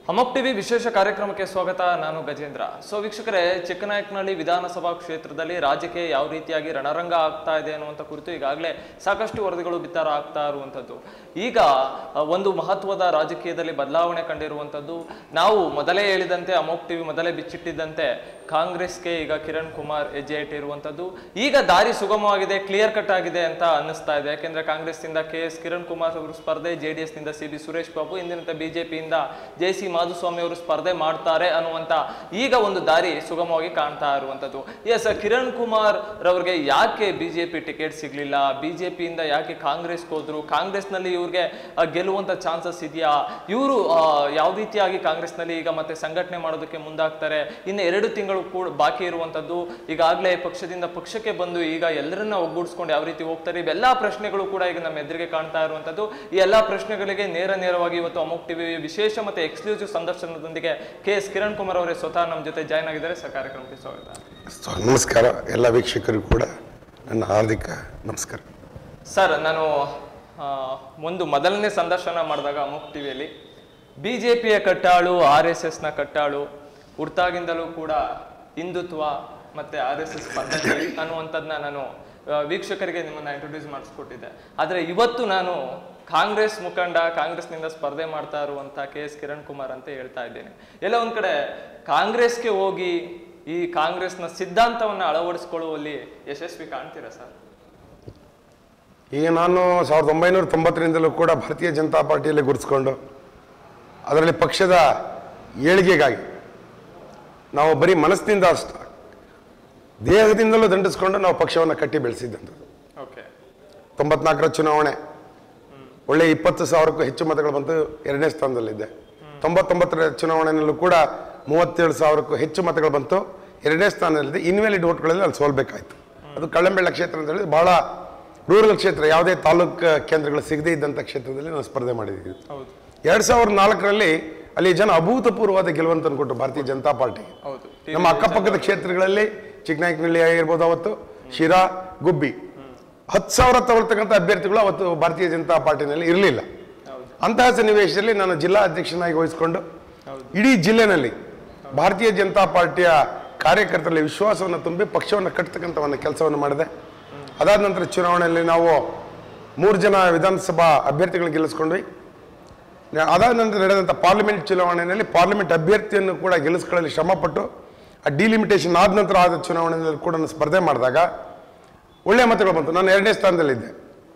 ಅಮೋಕ್ ಟಿವಿ ವಿಶೇಷ ಕಾರ್ಯಕ್ರಮಕ್ಕೆ ಸ್ವಾಗತ ನಾನು ಗಜೇಂದ್ರ ಸೊ ವೀಕ್ಷಕರೇ ಚಿಕ್ಕನಾಯಕನಹಳ್ಳಿ ವಿಧಾನಸಭಾ ಕ್ಷೇತ್ರದಲ್ಲಿ ರಾಜಕೀಯ ಯಾವ ರೀತಿಯಾಗಿ ರಣರಂಗ ಆಗ್ತಾ ಇದೆ ಅನ್ನುವಂಥ ಕುರಿತು ಈಗಾಗಲೇ ಸಾಕಷ್ಟು ವರದಿಗಳು ಬಿತ್ತರ ಆಗ್ತಾ ಇರುವಂಥದ್ದು ಈಗ ಆ, ಒಂದು ಮಹತ್ವದ ರಾಜಕೀಯದಲ್ಲಿ ಬದಲಾವಣೆ ಕಂಡಿರುವಂಥದ್ದು ನಾವು ಮೊದಲೇ ಹೇಳಿದಂತೆ ಅಮೋಕ್ ಟಿವಿ ಮೊದಲೇ ಬಿಚ್ಚಿಟ್ಟಿದ್ದಂತೆ ಕಾಂಗ್ರೆಸ್ಗೆ ಈಗ ಕಿರಣ್ ಕುಮಾರ್ ಹೆಜ್ಜೆ ಇಟ್ಟಿರುವಂಥದ್ದು ಈಗ ದಾರಿ ಸುಗಮವಾಗಿದೆ ಕ್ಲಿಯರ್ ಕಟ್ ಆಗಿದೆ ಅಂತ ಅನ್ನಿಸ್ತಾ ಇದೆ ಯಾಕೆಂದ್ರೆ ಕಾಂಗ್ರೆಸ್ನಿಂದ ಕೆ ಎಸ್ ಕಿರಣ್ ಕುಮಾರ್ ಅವರು ಸ್ಪರ್ಧೆ ಜೆ ಡಿ ಎಸ್ನಿಂದ ಸಿ ಬಿ ಸುರೇಶ್ ಬಾಬು ಇಂದಿನಂತೆ ಬಿಜೆಪಿಯಿಂದ ಜೆ ಸಿ ಮಾಧುಸ್ವಾಮಿ ಅವರು ಸ್ಪರ್ಧೆ ಮಾಡ್ತಾರೆ ಅನ್ನುವಂತ ಈಗ ಒಂದು ದಾರಿ ಸುಗಮವಾಗಿ ಕಾಣ್ತಾ ಇರುವಂತದ್ದು ಎಸ್ ಕಿರಣ್ ಕುಮಾರ್ ರವರಿಗೆ ಯಾಕೆ ಬಿಜೆಪಿ ಟಿಕೆಟ್ ಸಿಗ್ಲಿಲ್ಲ ಬಿಜೆಪಿಯಿಂದ ಯಾಕೆ ಕಾಂಗ್ರೆಸ್ ಹೋದ್ರು ಕಾಂಗ್ರೆಸ್ನಲ್ಲಿ ಇವ್ರಿಗೆ ಆ, ಗೆಲ್ಲುವಂತ ಚಾನ್ಸಸ್ ಇದೆಯಾ ಇವರು ಯಾವ ರೀತಿಯಾಗಿ ಕಾಂಗ್ರೆಸ್ನಲ್ಲಿ ಈಗ ಮತ್ತೆ ಸಂಘಟನೆ ಮಾಡೋದಕ್ಕೆ ಮುಂದಾಗ್ತಾರೆ ಇನ್ನು ಎರಡು ತಿಂಗಳು ಕೂಡ ಬಾಕಿ ಇರುವಂತದ್ದು ಈಗಾಗಲೇ ಪಕ್ಷದಿಂದ ಪಕ್ಷಕ್ಕೆ ಬಂದು ಈಗ ಎಲ್ಲರನ್ನ ಒಗ್ಗೂಡಿಸ್ಕೊಂಡು ಯಾವ ರೀತಿ ಹೋಗ್ತಾರೆ ಇವೆಲ್ಲಾ ಪ್ರಶ್ನೆಗಳು ಕೂಡ ಈಗ ನಮ್ಮ ಎದುರಿಗೆ ಕಾಣ್ತಾ ಇರುವಂತದ್ದು ಈ ಎಲ್ಲಾ ಪ್ರಶ್ನೆಗಳಿಗೆ ನೇರ ನೇರವಾಗಿ ಇವತ್ತು ಅಮೋಕ್ ಟಿವಿ ವಿಶೇಷ ಮತ್ತೆ ಎಕ್ಸ್ಕ್ಲೂಸಿವ್ ಸಂದರ್ಶನದೊಂದಿಗೆ ಕೆ ಎಸ್ ಕಿರಣ್ ಕುಮಾರ್ ಅವರೇ ಸ್ವತಃ ನಮ್ಮ ಜೊತೆ ಜಾಯ್ನ್ ಆಗಿದ್ದಾರೆ ಸರ್ ಕಾರ್ಯಕ್ರಮಕ್ಕೆ ಸ್ವಾಗತ ಸೊ, ನಮಸ್ಕಾರ ಎಲ್ಲ ವೀಕ್ಷಕರಿಗೂ ಕೂಡ ನನ್ನ ಹಾರ್ದಿಕ ನಮಸ್ಕಾರ ಸರ್ ನಾನು ಆ, ಒಂದು ಮೊದಲನೇ ಸಂದರ್ಶನ ಮಾಡಿದಾಗ ಅಮುಕ್ ಟಿವಿಯಲ್ಲಿ ಬಿ ಜೆ ಪಿಯ ಕಟ್ಟಾಳು ಆರ್ ಎಸ್ ಎಸ್ನ ಕಟ್ಟಾಳು ಹುಟ್ಟಾಗಿಂದಲೂ ಕೂಡ ಹಿಂದುತ್ವ ಮತ್ತೆ ಆರ್ ಎಸ್ ಎಸ್ ಪದ್ಧತಿ ಅನ್ನುವಂಥದ್ದನ್ನ ನಾನು ಆ, ವೀಕ್ಷಕರಿಗೆ ನಿಮ್ಮನ್ನ ಇಂಟ್ರೊಡ್ಯೂಸ್ ಮಾಡಿಸ್ಕೊಟ್ಟಿದ್ದೆ ಆದರೆ ಇವತ್ತು ನಾನು ಕಾಂಗ್ರೆಸ್ ಮುಖಂಡ ಕಾಂಗ್ರೆಸ್ನಿಂದ ಸ್ಪರ್ಧೆ ಮಾಡ್ತಾ ಇರುವಂತ ಕೆ ಎಸ್ ಕಿರಣ್ ಕುಮಾರ್ ಅಂತ ಹೇಳ್ತಾ ಇದ್ದೇನೆ ಎಲ್ಲ ಒಂದ್ ಕಡೆ ಕಾಂಗ್ರೆಸ್ಗೆ ಹೋಗಿ ಈ ಕಾಂಗ್ರೆಸ್ನ ಸಿದ್ಧಾಂತವನ್ನ ಅಳವಡಿಸ್ಕೊಳ್ಳುವಲ್ಲಿ ಯಶಸ್ವಿ ಕಾಣ್ತೀರಾ ಸರ್ ಈಗ ನಾನು ಸಾವಿರದ ಒಂಬೈನೂರ ತೊಂಬತ್ತರಿಂದಲೂ ಕೂಡ ಭಾರತೀಯ ಜನತಾ ಪಾರ್ಟಿಯಲ್ಲಿ ಗುರುತಿಸ್ಕೊಂಡು ಅದರಲ್ಲಿ ಪಕ್ಷದ ಏಳಿಗೆಗಾಗಿ ನಾವು ಬರೀ ಮನಸ್ಸಿನಿಂದ ಅಷ್ಟ ದೇಹದಿಂದಲೂ ದಂಡಿಸ್ಕೊಂಡು ನಾವು ಪಕ್ಷವನ್ನು ಕಟ್ಟಿ ಬೆಳೆಸಿದ್ದಂಥದ್ದು ಓಕೆ ತೊಂಬತ್ನಾಲ್ಕರ ಚುನಾವಣೆ ಒಳ್ಳೆ ಇಪ್ಪತ್ತು ಸಾವಿರಕ್ಕೂ ಹೆಚ್ಚು ಮತಗಳು ಬಂತು ಎರಡನೇ ಸ್ಥಾನದಲ್ಲಿದ್ದೆ ತೊಂಬತ್ತೊಂಬತ್ತರ ಚುನಾವಣೆಯಲ್ಲೂ ಕೂಡ ಮೂವತ್ತೇಳು ಸಾವಿರಕ್ಕೂ ಹೆಚ್ಚು ಮತಗಳು ಬಂತು ಎರಡನೇ ಸ್ಥಾನದಲ್ಲಿದೆ ಇನ್ವ್ಯಾಲಿಡ್ ಓಟ್ಗಳಲ್ಲಿ ಅಲ್ಲಿ ಸೋಲ್ಬೇಕಾಯ್ತು ಅದು ಕಳ್ಳಂಬೆಳ್ಳ ಕ್ಷೇತ್ರ ಅಂತ ಹೇಳಿದ್ರೆ ಬಹಳ ರೂರಲ್ ಕ್ಷೇತ್ರ ಯಾವುದೇ ತಾಲೂಕು ಕೇಂದ್ರಗಳು ಸಿಗದೇ ಇದ್ದಂಥ ಕ್ಷೇತ್ರದಲ್ಲಿ ನಾವು ಸ್ಪರ್ಧೆ ಮಾಡಿದ್ದೀವಿ ಹೌದು ಎರಡ್ ಸಾವಿರದ ನಾಲ್ಕರಲ್ಲಿ ಅಲ್ಲಿ ಜನ ಅಭೂತಪೂರ್ವವಾದ ಗೆಲುವಂತ ಕೊಟ್ಟರು ಭಾರತೀಯ ಜನತಾ ಪಾರ್ಟಿಗೆ ಹೌದು ನಮ್ಮ ಅಕ್ಕಪಕ್ಕದ ಕ್ಷೇತ್ರಗಳಲ್ಲಿ ಚಿಕ್ಕನಾಯಕನಹಳ್ಳಿ ಆಗಿರ್ಬೋದು ಅವತ್ತು ಶಿರಾ ಗುಬ್ಬಿ ಹತ್ತು ಸಾವಿರ ತಗೊಳ್ತಕ್ಕಂಥ ಅಭ್ಯರ್ಥಿಗಳು ಅವತ್ತು ಭಾರತೀಯ ಜನತಾ ಪಾರ್ಟಿನಲ್ಲಿ ಇರಲಿಲ್ಲ ಹೌದು ಅಂತಹ ಸನ್ನಿವೇಶದಲ್ಲಿ ನಾನು ಜಿಲ್ಲಾ ಅಧ್ಯಕ್ಷನಾಗಿ ವಹಿಸಿಕೊಂಡು ಹೌದು. ಇಡೀ ಜಿಲ್ಲೆನಲ್ಲಿ ಭಾರತೀಯ ಜನತಾ ಪಾರ್ಟಿಯ ಕಾರ್ಯಕರ್ತರಲ್ಲಿ ವಿಶ್ವಾಸವನ್ನು ತುಂಬಿ ಪಕ್ಷವನ್ನು ಕಟ್ಟತಕ್ಕಂಥ ಒಂದು ಕೆಲಸವನ್ನು ಮಾಡಿದೆ ಅದಾದ ನಂತರ ಚುನಾವಣೆಯಲ್ಲಿ ನಾವು ಮೂರು ಜನ ವಿಧಾನಸಭಾ ಅಭ್ಯರ್ಥಿಗಳನ್ನ ಗೆಲ್ಲಿಸ್ಕೊಂಡ್ವಿ ನ- ಅದಾದ ನಂತರ ನಡೆದಂಥ ಪಾರ್ಲಿಮೆಂಟ್ ಚುನಾವಣೆಯಲ್ಲಿ ಪಾರ್ಲಿಮೆಂಟ್ ಅಭ್ಯರ್ಥಿಯನ್ನು ಕೂಡ ಗೆಲ್ಲಿಸ್ಕೊಳ್ಳಲು ಶ್ರಮಪಟ್ಟು ಆ ಡಿಲಿಮಿಟೇಷನ್ ಆದ ನಂತರ ಆದ ಚುನಾವಣೆಯಲ್ಲಿ ಕೂಡ ನಾನು ಸ್ಪರ್ಧೆ ಮಾಡಿದಾಗ ಒಳ್ಳೆಯ ಮತಗಳು ಬಂತು ನಾನು ಎರಡನೇ ಸ್ಥಾನದಲ್ಲಿದ್ದೆ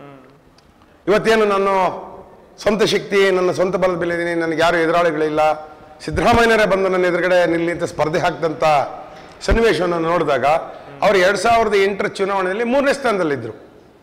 ಇವತ್ತೇನು ನಾನು ಸ್ವಂತ ಶಕ್ತಿ ನನ್ನ ಸ್ವಂತ ಬಲದ ಮೇಲೆ ಇದ್ದೀನಿ ನನಗೆ ಯಾರು ಎದುರಾಳಿಗಳಿಲ್ಲ ಸಿದ್ದರಾಮಯ್ಯನವರೇ ಬಂದು ನನ್ನ ಎದುರುಗಡೆ ನಿಲ್ಲಿ ಅಂತ ಸ್ಪರ್ಧೆ ಹಾಕಿದಂಥ ಸನ್ನಿವೇಶವನ್ನು ನೋಡಿದಾಗ ಅವರು ಎರಡು ಸಾವಿರದ ಎಂಟರ ಚುನಾವಣೆಯಲ್ಲಿ ಮೂರನೇ ಸ್ಥಾನದಲ್ಲಿದ್ದರು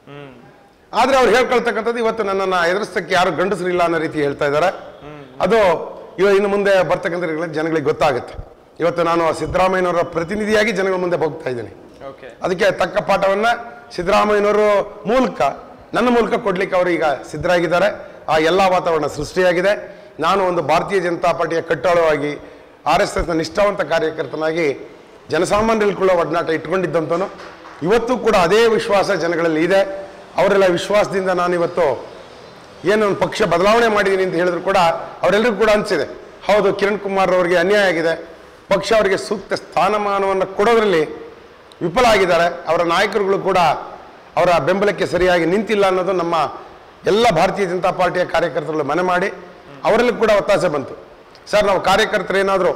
ಆದರೆ ಅವ್ರು ಹೇಳ್ಕೊಳ್ತಕ್ಕಂಥದ್ದು ಇವತ್ತು ನನ್ನನ್ನು ಎದುರಿಸೋಕ್ಕೆ ಯಾರು ಗಂಡಸರಿಲ್ಲ ಅನ್ನೋ ರೀತಿ ಹೇಳ್ತಾ ಇದ್ದಾರೆ ಅದು ಇವ ಇನ್ನು ಮುಂದೆ ಬರ್ತಕ್ಕಂಥ ದಿನಗಳಲ್ಲಿ ಜನಗಳಿಗೆ ಗೊತ್ತಾಗುತ್ತೆ ಇವತ್ತು ನಾನು ಸಿದ್ದರಾಮಯ್ಯನವರ ಪ್ರತಿನಿಧಿಯಾಗಿ ಜನಗಳ ಮುಂದೆ ಹೋಗ್ತಾ ಇದ್ದೀನಿ ಓಕೆ ಅದಕ್ಕೆ ತಕ್ಕ ಪಾಠವನ್ನ ಸಿದ್ದರಾಮಯ್ಯನವರು ಮೂಲಕ ನನ್ನ ಮೂಲಕ ಕೊಡ್ಲಿಕ್ಕೆ ಅವರು ಈಗ ಸಿದ್ಧರಾಗಿದ್ದಾರೆ ಆ ಎಲ್ಲ ವಾತಾವರಣ ಸೃಷ್ಟಿಯಾಗಿದೆ ನಾನು ಒಂದು ಭಾರತೀಯ ಜನತಾ ಪಾರ್ಟಿಯ ಕಟ್ಟಾಳವಾಗಿ ಆರ್ ಎಸ್ ಎಸ್ನ ನಿಷ್ಠಾವಂತ ಕಾರ್ಯಕರ್ತನಾಗಿ ಜನಸಾಮಾನ್ಯರಲ್ಲಿ ಕೂಡ ಒಡನಾಟ ಇಟ್ಕೊಂಡಿದ್ದಂತನು ಇವತ್ತು ಕೂಡ ಅದೇ ವಿಶ್ವಾಸ ಜನಗಳಲ್ಲಿ ಇದೆ ಅವರೆಲ್ಲ ವಿಶ್ವಾಸದಿಂದ ನಾನು ಇವತ್ತು ಏನು ಒಂದು ಪಕ್ಷ ಬದಲಾವಣೆ ಮಾಡಿದ್ದೀನಿ ಅಂತ ಹೇಳಿದ್ರು ಕೂಡ ಅವರೆಲ್ಲರಿಗೂ ಕೂಡ ಅನಿಸಿದೆ ಹೌದು ಕಿರಣ್ ಕುಮಾರ್ ಅವರಿಗೆ ಅನ್ಯಾಯ ಆಗಿದೆ ಪಕ್ಷ ಅವರಿಗೆ ಸೂಕ್ತ ಸ್ಥಾನಮಾನವನ್ನು ಕೊಡೋದ್ರಲ್ಲಿ ವಿಫಲ ಆಗಿದ್ದಾರೆ ಅವರ ನಾಯಕರುಗಳು ಕೂಡ ಅವರ ಬೆಂಬಲಕ್ಕೆ ಸರಿಯಾಗಿ ನಿಂತಿಲ್ಲ ಅನ್ನೋದು ನಮ್ಮ ಎಲ್ಲ ಭಾರತೀಯ ಜನತಾ ಪಾರ್ಟಿಯ ಕಾರ್ಯಕರ್ತರು ಮನೆ ಮಾಡಿ ಅವರಲ್ಲಿ ಕೂಡ ಒತ್ತಾಸೆ ಬಂತು ಸರ್ ನಾವು ಕಾರ್ಯಕರ್ತರು ಏನಾದರೂ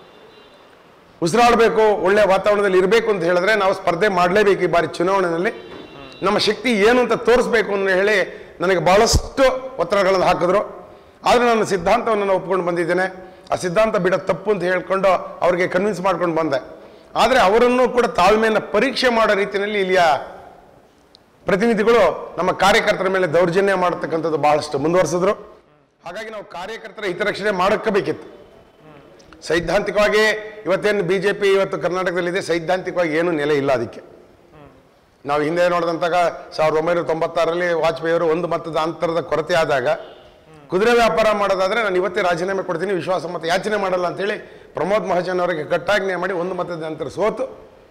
ಉಸಿರಾಡಬೇಕು ಒಳ್ಳೆ ವಾತಾವರಣದಲ್ಲಿ ಇರಬೇಕು ಅಂತ ಹೇಳಿದ್ರೆ ನಾವು ಸ್ಪರ್ಧೆ ಮಾಡಲೇಬೇಕು ಈ ಬಾರಿ ಚುನಾವಣೆಯಲ್ಲಿ ನಮ್ಮ ಶಕ್ತಿ ಏನು ಅಂತ ತೋರಿಸ್ಬೇಕು ಅಂತ ಹೇಳಿ ನನಗೆ ಬಹಳಷ್ಟು ಒತ್ತಡಗಳನ್ನು ಹಾಕಿದ್ರು ಆದರೆ ನನ್ನ ಸಿದ್ಧಾಂತವನ್ನು ನಾನು ಒಪ್ಕೊಂಡು ಬಂದಿದ್ದೇನೆ ಆ ಸಿದ್ಧಾಂತ ಬಿಡೋದು ತಪ್ಪು ಅಂತ ಹೇಳ್ಕೊಂಡು ಅವ್ರಿಗೆ ಕನ್ವಿನ್ಸ್ ಮಾಡ್ಕೊಂಡು ಬಂದೆ ಆದರೆ ಅವರನ್ನು ಕೂಡ ತಾಳ್ಮೆಯನ್ನು ಪರೀಕ್ಷೆ ಮಾಡೋ ರೀತಿಯಲ್ಲಿ ಇಲ್ಲಿಯ ಪ್ರತಿನಿಧಿಗಳು ನಮ್ಮ ಕಾರ್ಯಕರ್ತರ ಮೇಲೆ ದೌರ್ಜನ್ಯ ಮಾಡತಕ್ಕಂಥದ್ದು ಬಹಳಷ್ಟು ಮುಂದುವರಿಸಿದ್ರು ಹಾಗಾಗಿ ನಾವು ಕಾರ್ಯಕರ್ತರ ಹಿತರಕ್ಷಣೆ ಮಾಡಕ್ಕಬೇಕಿತ್ತು ಸೈದ್ಧಾಂತಿಕವಾಗಿ ಇವತ್ತೇನು ಬಿ ಜೆ ಪಿ ಇವತ್ತು ಕರ್ನಾಟಕದಲ್ಲಿದೆ ಸೈದ್ಧಾಂತಿಕವಾಗಿ ಏನು ನೆಲೆ ಇಲ್ಲ ಅದಕ್ಕೆ ನಾವು ಹಿಂದೆ ನೋಡಿದಂತಾಗ ಸಾವಿರದ ಒಂಬೈನೂರ ತೊಂಬತ್ತಾರರಲ್ಲಿ ವಾಜಪೇಯಿಯವರು ಒಂದು ಮತದ ಅಂತರದ ಕೊರತೆ ಆದಾಗ ಕುದುರೆ ವ್ಯಾಪಾರ ಮಾಡೋದಾದ್ರೆ ನಾನು ಇವತ್ತೇ ರಾಜೀನಾಮೆ ಕೊಡ್ತೀನಿ ವಿಶ್ವಾಸ ಮತ ಯಾಚನೆ ಮಾಡಲ್ಲ ಅಂತೇಳಿ ಪ್ರಮೋದ್ ಮಹಾಜನ್ ಅವರಿಗೆ ಕಟ್ಟಾಜ್ಞೆ ಮಾಡಿ ಒಂದು ಮತದ ನಂತರ ಸೋತು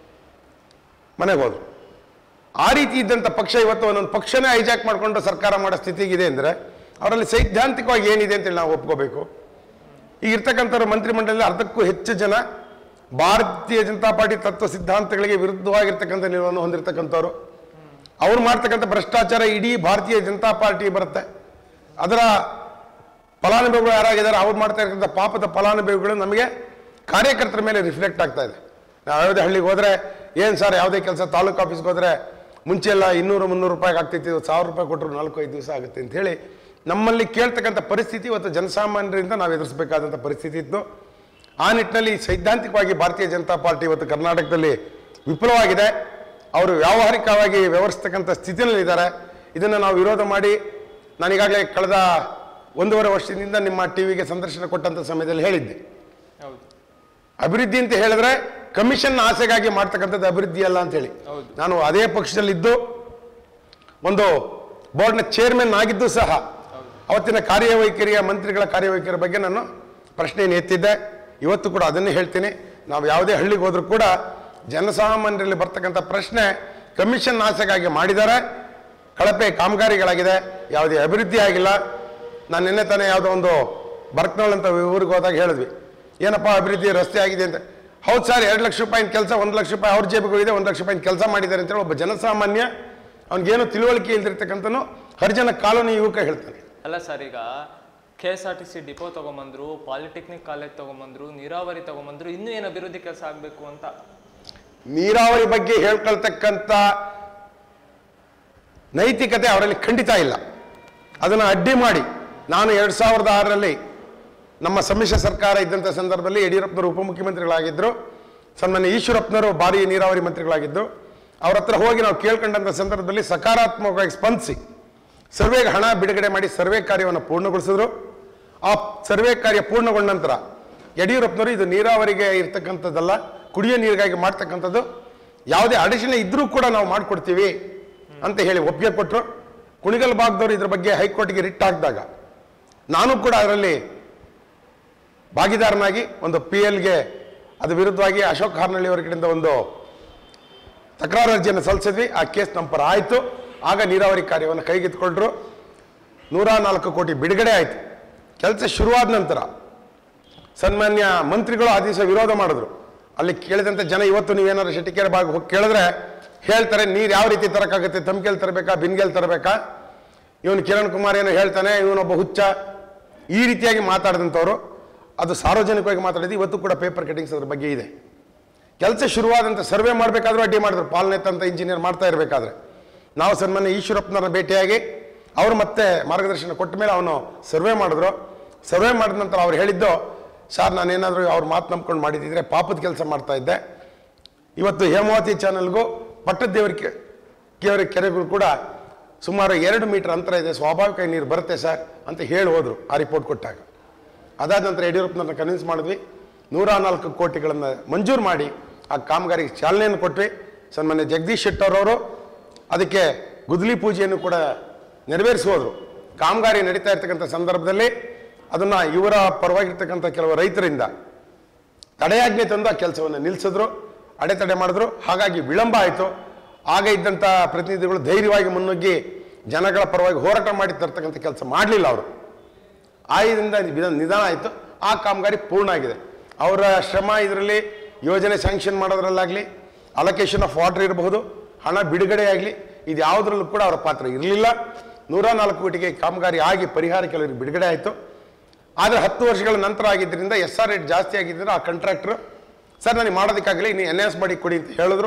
ಮನೆಗೆ ಹೋದ್ರು ಆ ರೀತಿ ಇದ್ದಂಥ ಪಕ್ಷ ಇವತ್ತು ಒಂದೊಂದು ಪಕ್ಷನೇ ಹೈಜಾಕ್ ಮಾಡಿಕೊಂಡು ಸರ್ಕಾರ ಮಾಡೋ ಸ್ಥಿತಿಗಿದೆ ಅಂದರೆ ಅವರಲ್ಲಿ ಸೈದ್ಧಾಂತಿಕವಾಗಿ ಏನಿದೆ ಅಂತೇಳಿ ನಾವು ಒಪ್ಕೋಬೇಕು ಈಗ ಇರ್ತಕ್ಕಂಥವ್ರು ಮಂತ್ರಿಮಂಡಲದಲ್ಲಿ ಅರ್ಧಕ್ಕೂ ಹೆಚ್ಚು ಜನ ಭಾರತೀಯ ಜನತಾ ಪಾರ್ಟಿ ತತ್ವ ಸಿದ್ಧಾಂತಗಳಿಗೆ ವಿರುದ್ಧವಾಗಿರ್ತಕ್ಕಂಥ ನಿಲುವನ್ನು ಹೊಂದಿರತಕ್ಕಂಥವ್ರು ಅವ್ರು ಮಾಡ್ತಕ್ಕಂಥ ಭ್ರಷ್ಟಾಚಾರ ಇಡೀ ಭಾರತೀಯ ಜನತಾ ಪಾರ್ಟಿ ಬರುತ್ತೆ ಅದರ ಫಲಾನುಭವಿಗಳು ಯಾರಾಗಿದ್ದಾರೆ ಅವ್ರು ಮಾಡ್ತಾ ಇರ್ತಕ್ಕಂಥ ಪಾಪದ ಫಲಾನುಭವಿಗಳು ನಮಗೆ ಕಾರ್ಯಕರ್ತರ ಮೇಲೆ ರಿಫ್ಲೆಕ್ಟ್ ಆಗ್ತಾ ಇದೆ ನಾವು ಯಾವುದೇ ಹಳ್ಳಿಗೆ ಹೋದ್ರೆ ಏನು ಸರ್ ಯಾವುದೇ ಕೆಲಸ ತಾಲೂಕು ಆಫೀಸ್ಗೆ ಹೋದ್ರೆ ಮುಂಚೆ ಎಲ್ಲ ಇನ್ನೂರು ಮುನ್ನೂರು ರೂಪಾಯಿಗೆ ಆಗ್ತಿತ್ತು ಇವತ್ತು ಸಾವಿರ ರೂಪಾಯಿ ಕೊಟ್ಟರು ನಾಲ್ಕು ಐದು ದಿವಸ ಆಗುತ್ತೆ ಅಂತ ಹೇಳಿ ನಮ್ಮಲ್ಲಿ ಕೇಳ್ತಕ್ಕಂಥ ಪರಿಸ್ಥಿತಿ ಇವತ್ತು ಜನಸಾಮಾನ್ಯರಿಂದ ನಾವು ಎದುರಿಸಬೇಕಾದಂಥ ಪರಿಸ್ಥಿತಿ ಇತ್ತು ಆ ನಿಟ್ಟಿನಲ್ಲಿ ಸೈದ್ಧಾಂತಿಕವಾಗಿ ಭಾರತೀಯ ಜನತಾ ಪಾರ್ಟಿ ಇವತ್ತು ಕರ್ನಾಟಕದಲ್ಲಿ ವಿಫಲವಾಗಿದೆ ಅವರು ವ್ಯಾವಹಾರಿಕವಾಗಿ ವ್ಯವಹರಿಸ್ತಕ್ಕಂಥ ಸ್ಥಿತಿನಲ್ಲಿದ್ದಾರೆ ಇದನ್ನು ನಾವು ವಿರೋಧ ಮಾಡಿ ನಾನೀಗಾಗಲೇ ಕಳೆದ ಒಂದೂವರೆ ವರ್ಷದಿಂದ ನಿಮ್ಮ ಟಿ ವಿಗೆ ಸಂದರ್ಶನ ಕೊಟ್ಟಂಥ ಸಮಯದಲ್ಲಿ ಹೇಳಿದ್ದೆ ಹೌದು ಅಭಿವೃದ್ಧಿ ಅಂತ ಹೇಳಿದ್ರೆ ಕಮಿಷನ್ ಆಸೆಗಾಗಿ ಮಾಡ್ತಕ್ಕಂಥದ್ದು ಅಭಿವೃದ್ಧಿ ಅಲ್ಲ ಅಂತ ಹೇಳಿ ಹೌದು. ನಾನು ಅದೇ ಪಕ್ಷದಲ್ಲಿದ್ದು ಒಂದು ಬೋರ್ಡ್ನ ಚೇರ್ಮನ್ ಆಗಿದ್ದು ಸಹ ಅವತ್ತಿನ ಕಾರ್ಯವೈಖರಿಯ ಮಂತ್ರಿಗಳ ಕಾರ್ಯವೈಖರಿ ಬಗ್ಗೆ ನಾನು ಪ್ರಶ್ನೆಯನ್ನು ಎತ್ತಿದ್ದೆ ಇವತ್ತು ಕೂಡ ಅದನ್ನೇ ಹೇಳ್ತೀನಿ ನಾವು ಯಾವುದೇ ಹಳ್ಳಿಗೆ ಹೋದ್ರೂ ಕೂಡ ಜನಸಾಮಾನ್ಯರಲ್ಲಿ ಬರ್ತಕ್ಕಂಥ ಪ್ರಶ್ನೆ ಕಮಿಷನ್ ಆಸೆಗಾಗಿ ಮಾಡಿದ್ದಾರೆ ಕಳಪೆ ಕಾಮಗಾರಿಗಳಾಗಿದೆ ಯಾವುದೇ ಅಭಿವೃದ್ಧಿ ಆಗಿಲ್ಲ ನಾನು ನಿನ್ನೆ ತಾನೇ ಯಾವುದೋ ಒಂದು ಬರ್ಕ್ನೋಳ್ ಅಂತ ಊರಿಗೆ ಹೋದಾಗ ಹೇಳಿದ್ವಿ ಏನಪ್ಪ ಅಭಿವೃದ್ಧಿ ರಸ್ತೆ ಆಗಿದೆ ಅಂತ ಹೌದು ಸರ್ ಎರಡು ಲಕ್ಷ ರೂಪಾಯಿನ ಕೆಲಸ ಒಂದು ಲಕ್ಷ ರೂಪಾಯಿ ಅವ್ರ ಜೇಬಿಗೆ ಹೋಗಿದೆ ಒಂದು ಲಕ್ಷ ರೂಪಾಯಿನ ಕೆಲಸ ಮಾಡಿದ್ದಾರೆ ಅಂತೇಳಿ ಒಬ್ಬ ಜನಸಾಮಾನ್ಯ ಅವ್ನಿಗೇನು ತಿಳುವಳಿಕೆ ಇಲ್ದಿರ್ತಕ್ಕಂಥನು ಹರಿಜನ ಕಾಲೋನಿ ಯುವಕ ಹೇಳ್ತಾನೆ ಅಲ್ಲ ಸರ್ ಈಗ K S R T C depot ತಗೊಂಬಂದ್ರು ಪಾಲಿಟೆಕ್ನಿಕ್ ಕಾಲೇಜ್ ತಗೊಂಬಂದ್ರು ನೀರಾವರಿ ತಗೊಂಬಂದ್ರು ಇನ್ನೂ ಏನು ಅಭಿವೃದ್ಧಿ ಕೆಲಸ ಆಗಬೇಕು ಅಂತ ನೀರಾವರಿ ಬಗ್ಗೆ ಹೇಳ್ಕೊಳ್ತಕ್ಕಂಥ ನೈತಿಕತೆ ಅವರಲ್ಲಿ ಖಂಡಿತ ಇಲ್ಲ ಅದನ್ನು ಅಡ್ಡಿ ಮಾಡಿ ನಾನು ಎರಡು ಸಾವಿರದ ಆರರಲ್ಲಿ ನಮ್ಮ ಸಮ್ಮಿಶ್ರ ಸರ್ಕಾರ ಇದ್ದಂಥ ಸಂದರ್ಭದಲ್ಲಿ ಯಡಿಯೂರಪ್ಪನವರು ಉಪಮುಖ್ಯಮಂತ್ರಿಗಳಾಗಿದ್ದರು ಸನ್ಮಾನ್ಯ ಈಶ್ವರಪ್ಪನವರು ಭಾರಿ ನೀರಾವರಿ ಮಂತ್ರಿಗಳಾಗಿದ್ದು ಅವ್ರ ಹತ್ರ ಹೋಗಿ ನಾವು ಕೇಳ್ಕೊಂಡಂಥ ಸಂದರ್ಭದಲ್ಲಿ ಸಕಾರಾತ್ಮಕವಾಗಿ ಸ್ಪಂದಿಸಿ ಸರ್ವೆಗೆ ಹಣ ಬಿಡುಗಡೆ ಮಾಡಿ ಸರ್ವೆ ಕಾರ್ಯವನ್ನು ಪೂರ್ಣಗೊಳಿಸಿದ್ರು ಆ ಸರ್ವೆ ಕಾರ್ಯ ಪೂರ್ಣಗೊಂಡ ನಂತರ ಯಡಿಯೂರಪ್ಪನವರು ಇದು ನೀರಾವರಿಗೆ ಇರ್ತಕ್ಕಂಥದ್ದಲ್ಲ ಕುಡಿಯೋ ನೀರಿಗಾಗಿ ಮಾಡ್ತಕ್ಕಂಥದ್ದು ಯಾವುದೇ ಅಡಿಷನ್ ಇದ್ರೂ ಕೂಡ ನಾವು ಮಾಡಿಕೊಡ್ತೀವಿ ಅಂತ ಹೇಳಿ ಒಪ್ಪಿಗೆ ಕೊಟ್ಟರು ಕುಣಿಗಲ್ ಭಾಗದವರು ಇದ್ರ ಬಗ್ಗೆ ಹೈಕೋರ್ಟ್ಗೆ ರಿಟ್ ಹಾಕಿದಾಗ ನಾನು ಕೂಡ ಅದರಲ್ಲಿ ಭಾಗಿದಾರನಾಗಿ ಒಂದು ಪಿ ಎಲ್ಗೆ ಅದು ವಿರುದ್ಧವಾಗಿ ಅಶೋಕ್ ಹಾರ್ನಳ್ಳಿ ಅವರ ಕಡೆಯಿಂದ ಒಂದು ತಕರಾರು ಅರ್ಜಿಯನ್ನು ಸಲ್ಲಿಸಿದ್ವಿ ಆ ಕೇಸ್ ನಮ್ಮ ಪರ ಆಯಿತು ಆಗ ನೀರಾವರಿ ಕಾರ್ಯವನ್ನು ಕೈಗೆತ್ತಿಕೊಂಡ್ರು ನೂರ ನಾಲ್ಕು ಕೋಟಿ ಬಿಡುಗಡೆ ಆಯಿತು ಕೆಲಸ ಶುರುವಾದ ನಂತರ ಸನ್ಮಾನ್ಯ ಮಂತ್ರಿಗಳು ಆ ದಿವಸ ವಿರೋಧ ಮಾಡಿದ್ರು ಅಲ್ಲಿ ಕೇಳಿದಂಥ ಜನ ಇವತ್ತು ನೀವೇನಾದ್ರು ಶೆಟ್ಟಿಕೆರೆ ಭಾಗ ಹೋಗಿ ಕೇಳಿದ್ರೆ ಹೇಳ್ತಾರೆ ನೀರು ಯಾವ ರೀತಿ ತರಕಾಗುತ್ತೆ ತಮ್ಗೆಲ್ ತರಬೇಕಾ ಬಿನ್ಗೆಲ್ ತರಬೇಕಾ ಇವನು ಕಿರಣ್ ಕುಮಾರ್ ಏನೋ ಹೇಳ್ತಾನೆ ಇವನೊಬ್ಬ ಹುಚ್ಚ ಈ ರೀತಿಯಾಗಿ ಮಾತಾಡಿದಂಥವ್ರು ಅದು ಸಾರ್ವಜನಿಕವಾಗಿ ಮಾತಾಡಿದ್ದು ಇವತ್ತು ಕೂಡ ಪೇಪರ್ ಕಟಿಂಗ್ಸ್ ಅದ್ರ ಬಗ್ಗೆ ಇದೆ ಕೆಲಸ ಶುರುವಾದಂಥ ಸರ್ವೆ ಮಾಡಬೇಕಾದ್ರೂ ಅಡ್ಡಿ ಮಾಡಿದ್ರು ಪಾಲನೆತ್ ಅಂತ ಇಂಜಿನಿಯರ್ ಮಾಡ್ತಾ ಇರಬೇಕಾದ್ರೆ ನಾವು ಸನ್ಮಾನ್ಯ ಈಶ್ವರಪ್ಪನವ್ರನ್ನ ಭೇಟಿಯಾಗಿ ಅವರು ಮತ್ತೆ ಮಾರ್ಗದರ್ಶನ ಕೊಟ್ಟ ಮೇಲೆ ಅವನು ಸರ್ವೆ ಮಾಡಿದ್ರು ಸರ್ವೆ ಮಾಡಿದ ನಂತರ ಅವ್ರು ಹೇಳಿದ್ದು ಸರ್ ನಾನೇನಾದರೂ ಅವ್ರ ಮಾತು ನಂಬ್ಕೊಂಡು ಮಾಡಿದ್ದಿದ್ರೆ ಪಾಪದ ಕೆಲಸ ಮಾಡ್ತಾ ಇದ್ದೆ ಇವತ್ತು ಹೇಮಾವತಿ ಚಾನಲ್ಗೂ ಪಟ್ಟದೇವರ ಕೆ ಕೇವರ ಕೆರೆಗಳು ಕೂಡ ಸುಮಾರು ಎರಡು ಮೀಟರ್ ಅಂತರ ಇದೆ ಸ್ವಾಭಾವಿಕ ನೀರು ಬರುತ್ತೆ ಸರ್ ಅಂತ ಹೇಳಿ ಹೋದ್ರು ಆ ರಿಪೋರ್ಟ್ ಕೊಟ್ಟಾಗ ಅದಾದ ನಂತರ ಯಡಿಯೂರಪ್ಪನವ್ರನ್ನ ಕನ್ವಿನ್ಸ್ ಮಾಡಿದ್ವಿ ನೂರ ನಾಲ್ಕು ಕೋಟಿಗಳನ್ನು ಮಂಜೂರು ಮಾಡಿ ಆ ಕಾಮಗಾರಿಗೆ ಚಾಲನೆಯನ್ನು ಕೊಟ್ವಿ ಸನ್ಮಾನ್ಯ ಜಗದೀಶ್ ಶೆಟ್ಟರ್ ಅವರು ಅದಕ್ಕೆ ಗುದ್ಲಿ ಪೂಜೆಯನ್ನು ಕೂಡ ನೆರವೇರಿಸಿ ಹೋದ್ರು ಕಾಮಗಾರಿ ನಡೀತಾ ಇರ್ತಕ್ಕಂಥ ಸಂದರ್ಭದಲ್ಲಿ ಅದನ್ನು ಇವರ ಪರವಾಗಿರ್ತಕ್ಕಂಥ ಕೆಲವು ರೈತರಿಂದ ತಡೆಯಾಜ್ಞೆ ತಂದು ಆ ಕೆಲಸವನ್ನು ನಿಲ್ಲಿಸಿದ್ರು ಅಡೆತಡೆ ಮಾಡಿದ್ರು ಹಾಗಾಗಿ ವಿಳಂಬ ಆಯಿತು ಆಗ ಇದ್ದಂಥ ಪ್ರತಿನಿಧಿಗಳು ಧೈರ್ಯವಾಗಿ ಮುನ್ನುಗ್ಗಿ ಜನಗಳ ಪರವಾಗಿ ಹೋರಾಟ ಮಾಡಿ ತರ್ತಕ್ಕಂಥ ಕೆಲಸ ಮಾಡಲಿಲ್ಲ ಅವರು ಆಯದಿಂದ ನಿಧಾನ ನಿಧಾನ ಆಯಿತು ಆ ಕಾಮಗಾರಿ ಪೂರ್ಣ ಆಗಿದೆ ಅವರ ಶ್ರಮ ಇದರಲ್ಲಿ ಯೋಜನೆ ಸ್ಯಾಂಕ್ಷನ್ ಮಾಡೋದ್ರಲ್ಲಾಗಲಿ ಅಲೊಕೇಶನ್ ಆಫ್ ವಾಟರ್ ಇರಬಹುದು ಹಣ ಬಿಡುಗಡೆ ಆಗಲಿ ಇದು ಯಾವುದರಲ್ಲೂ ಕೂಡ ಅವರ ಪಾತ್ರ ಇರಲಿಲ್ಲ ನೂರ ನಾಲ್ಕು ಕೋಟಿಗೆ ಕಾಮಗಾರಿ ಆಗಿ ಪರಿಹಾರ ಕೆಲವರಿಗೆ ಬಿಡುಗಡೆ ಆಯಿತು ಆದರೆ ಹತ್ತು ವರ್ಷಗಳ ನಂತರ ಆಗಿದ್ದರಿಂದ ಎಸ್ ಆರ್ ರೇಟ್ ಜಾಸ್ತಿ ಆಗಿದ್ದರಿಂದ ಆ ಕಾಂಟ್ರಾಕ್ಟ್ರು ಸರ್ ನನಗೆ ಮಾಡೋದಕ್ಕಾಗಲಿ ನೀವು ಎನ್ ಎಸ್ ಮಾಡಿ ಕೊಡಿ ಅಂತ ಹೇಳಿದ್ರು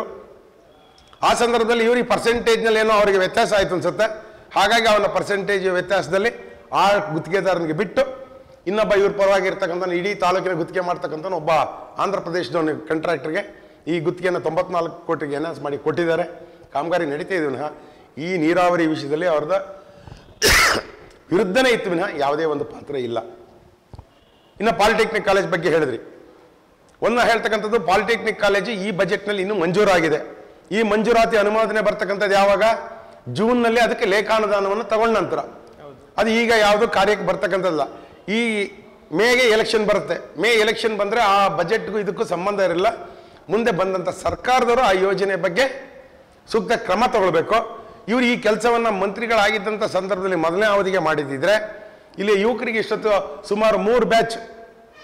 ಆ ಸಂದರ್ಭದಲ್ಲಿ ಇವ್ರಿಗೆ ಪರ್ಸೆಂಟೇಜ್ನಲ್ಲಿ ಏನೋ ಅವರಿಗೆ ವ್ಯತ್ಯಾಸ ಆಯಿತು ಅನ್ಸುತ್ತೆ ಹಾಗಾಗಿ ಅವನ ಪರ್ಸೆಂಟೇಜ್ ವ್ಯತ್ಯಾಸದಲ್ಲಿ ಆ ಗುತ್ತಿಗೆದಾರನಿಗೆ ಬಿಟ್ಟು ಇನ್ನೊಬ್ಬ ಇವ್ರ ಪರವಾಗಿ ಇರ್ತಕ್ಕಂಥ ಇಡೀ ತಾಲೂಕಿನ ಗುತ್ತಿಗೆ ಮಾಡ್ತಕ್ಕಂಥ ಒಬ್ಬ ಆಂಧ್ರ ಪ್ರದೇಶದವನ ಕಾಂಟ್ರಾಕ್ಟರ್ಗೆ ಈ ಗುತ್ತಿಗೆಯನ್ನು ತೊಂಬತ್ನಾಲ್ಕು ಕೋಟಿಗೆ ಎನ್ಹಾನ್ಸ್ ಮಾಡಿ ಕೊಟ್ಟಿದ್ದಾರೆ ಕಾಮಗಾರಿ ನಡೀತಾ ಇದೆ ವಿನಃ ಈ ನೀರಾವರಿ ವಿಷಯದಲ್ಲಿ ಅವ್ರದ್ದು ವಿರುದ್ಧನೇ ಇತ್ತು ವಿನಃ ಯಾವುದೇ ಒಂದು ಪಾತ್ರ ಇಲ್ಲ ಇನ್ನು ಪಾಲಿಟೆಕ್ನಿಕ್ ಕಾಲೇಜ್ ಬಗ್ಗೆ ಹೇಳಿದ್ರಿ ಒಂದು ಹೇಳ್ತಕ್ಕಂಥದ್ದು ಪಾಲಿಟೆಕ್ನಿಕ್ ಕಾಲೇಜು ಈ ಬಜೆಟ್ನಲ್ಲಿ ಇನ್ನೂ ಮಂಜೂರಾಗಿದೆ ಈ ಮಂಜೂರಾತಿ ಅನುಮೋದನೆ ಬರ್ತಕ್ಕಂಥದ್ದು ಯಾವಾಗ ಜೂನ್ನಲ್ಲಿ ಅದಕ್ಕೆ ಲೇಖಾನುದಾನವನ್ನು ತಗೊಂಡ ನಂತರ ಅದು ಈಗ ಯಾವುದು ಕಾರ್ಯಕ್ಕೆ ಬರ್ತಕ್ಕಂಥದ್ದಲ್ಲ ಈ ಮೇಗೆ ಎಲೆಕ್ಷನ್ ಬರುತ್ತೆ ಮೇ ಎಲೆಕ್ಷನ್ ಬಂದರೆ ಆ ಬಜೆಟ್ಗೂ ಇದಕ್ಕೂ ಸಂಬಂಧ ಇರಲ್ಲ ಮುಂದೆ ಬಂದಂಥ ಸರ್ಕಾರದವರು ಆ ಯೋಜನೆ ಬಗ್ಗೆ ಸೂಕ್ತ ಕ್ರಮ ತಗೊಳ್ಬೇಕು ಇವರು ಈ ಕೆಲಸವನ್ನು ಮಂತ್ರಿಗಳಾಗಿದ್ದಂಥ ಸಂದರ್ಭದಲ್ಲಿ ಮೊದಲನೇ ಅವಧಿಗೆ ಮಾಡಿದ್ದಿದ್ರೆ ಇಲ್ಲಿ ಯುವಕರಿಗೆ ಇಷ್ಟೊತ್ತು ಸುಮಾರು ಮೂರು ಬ್ಯಾಚ್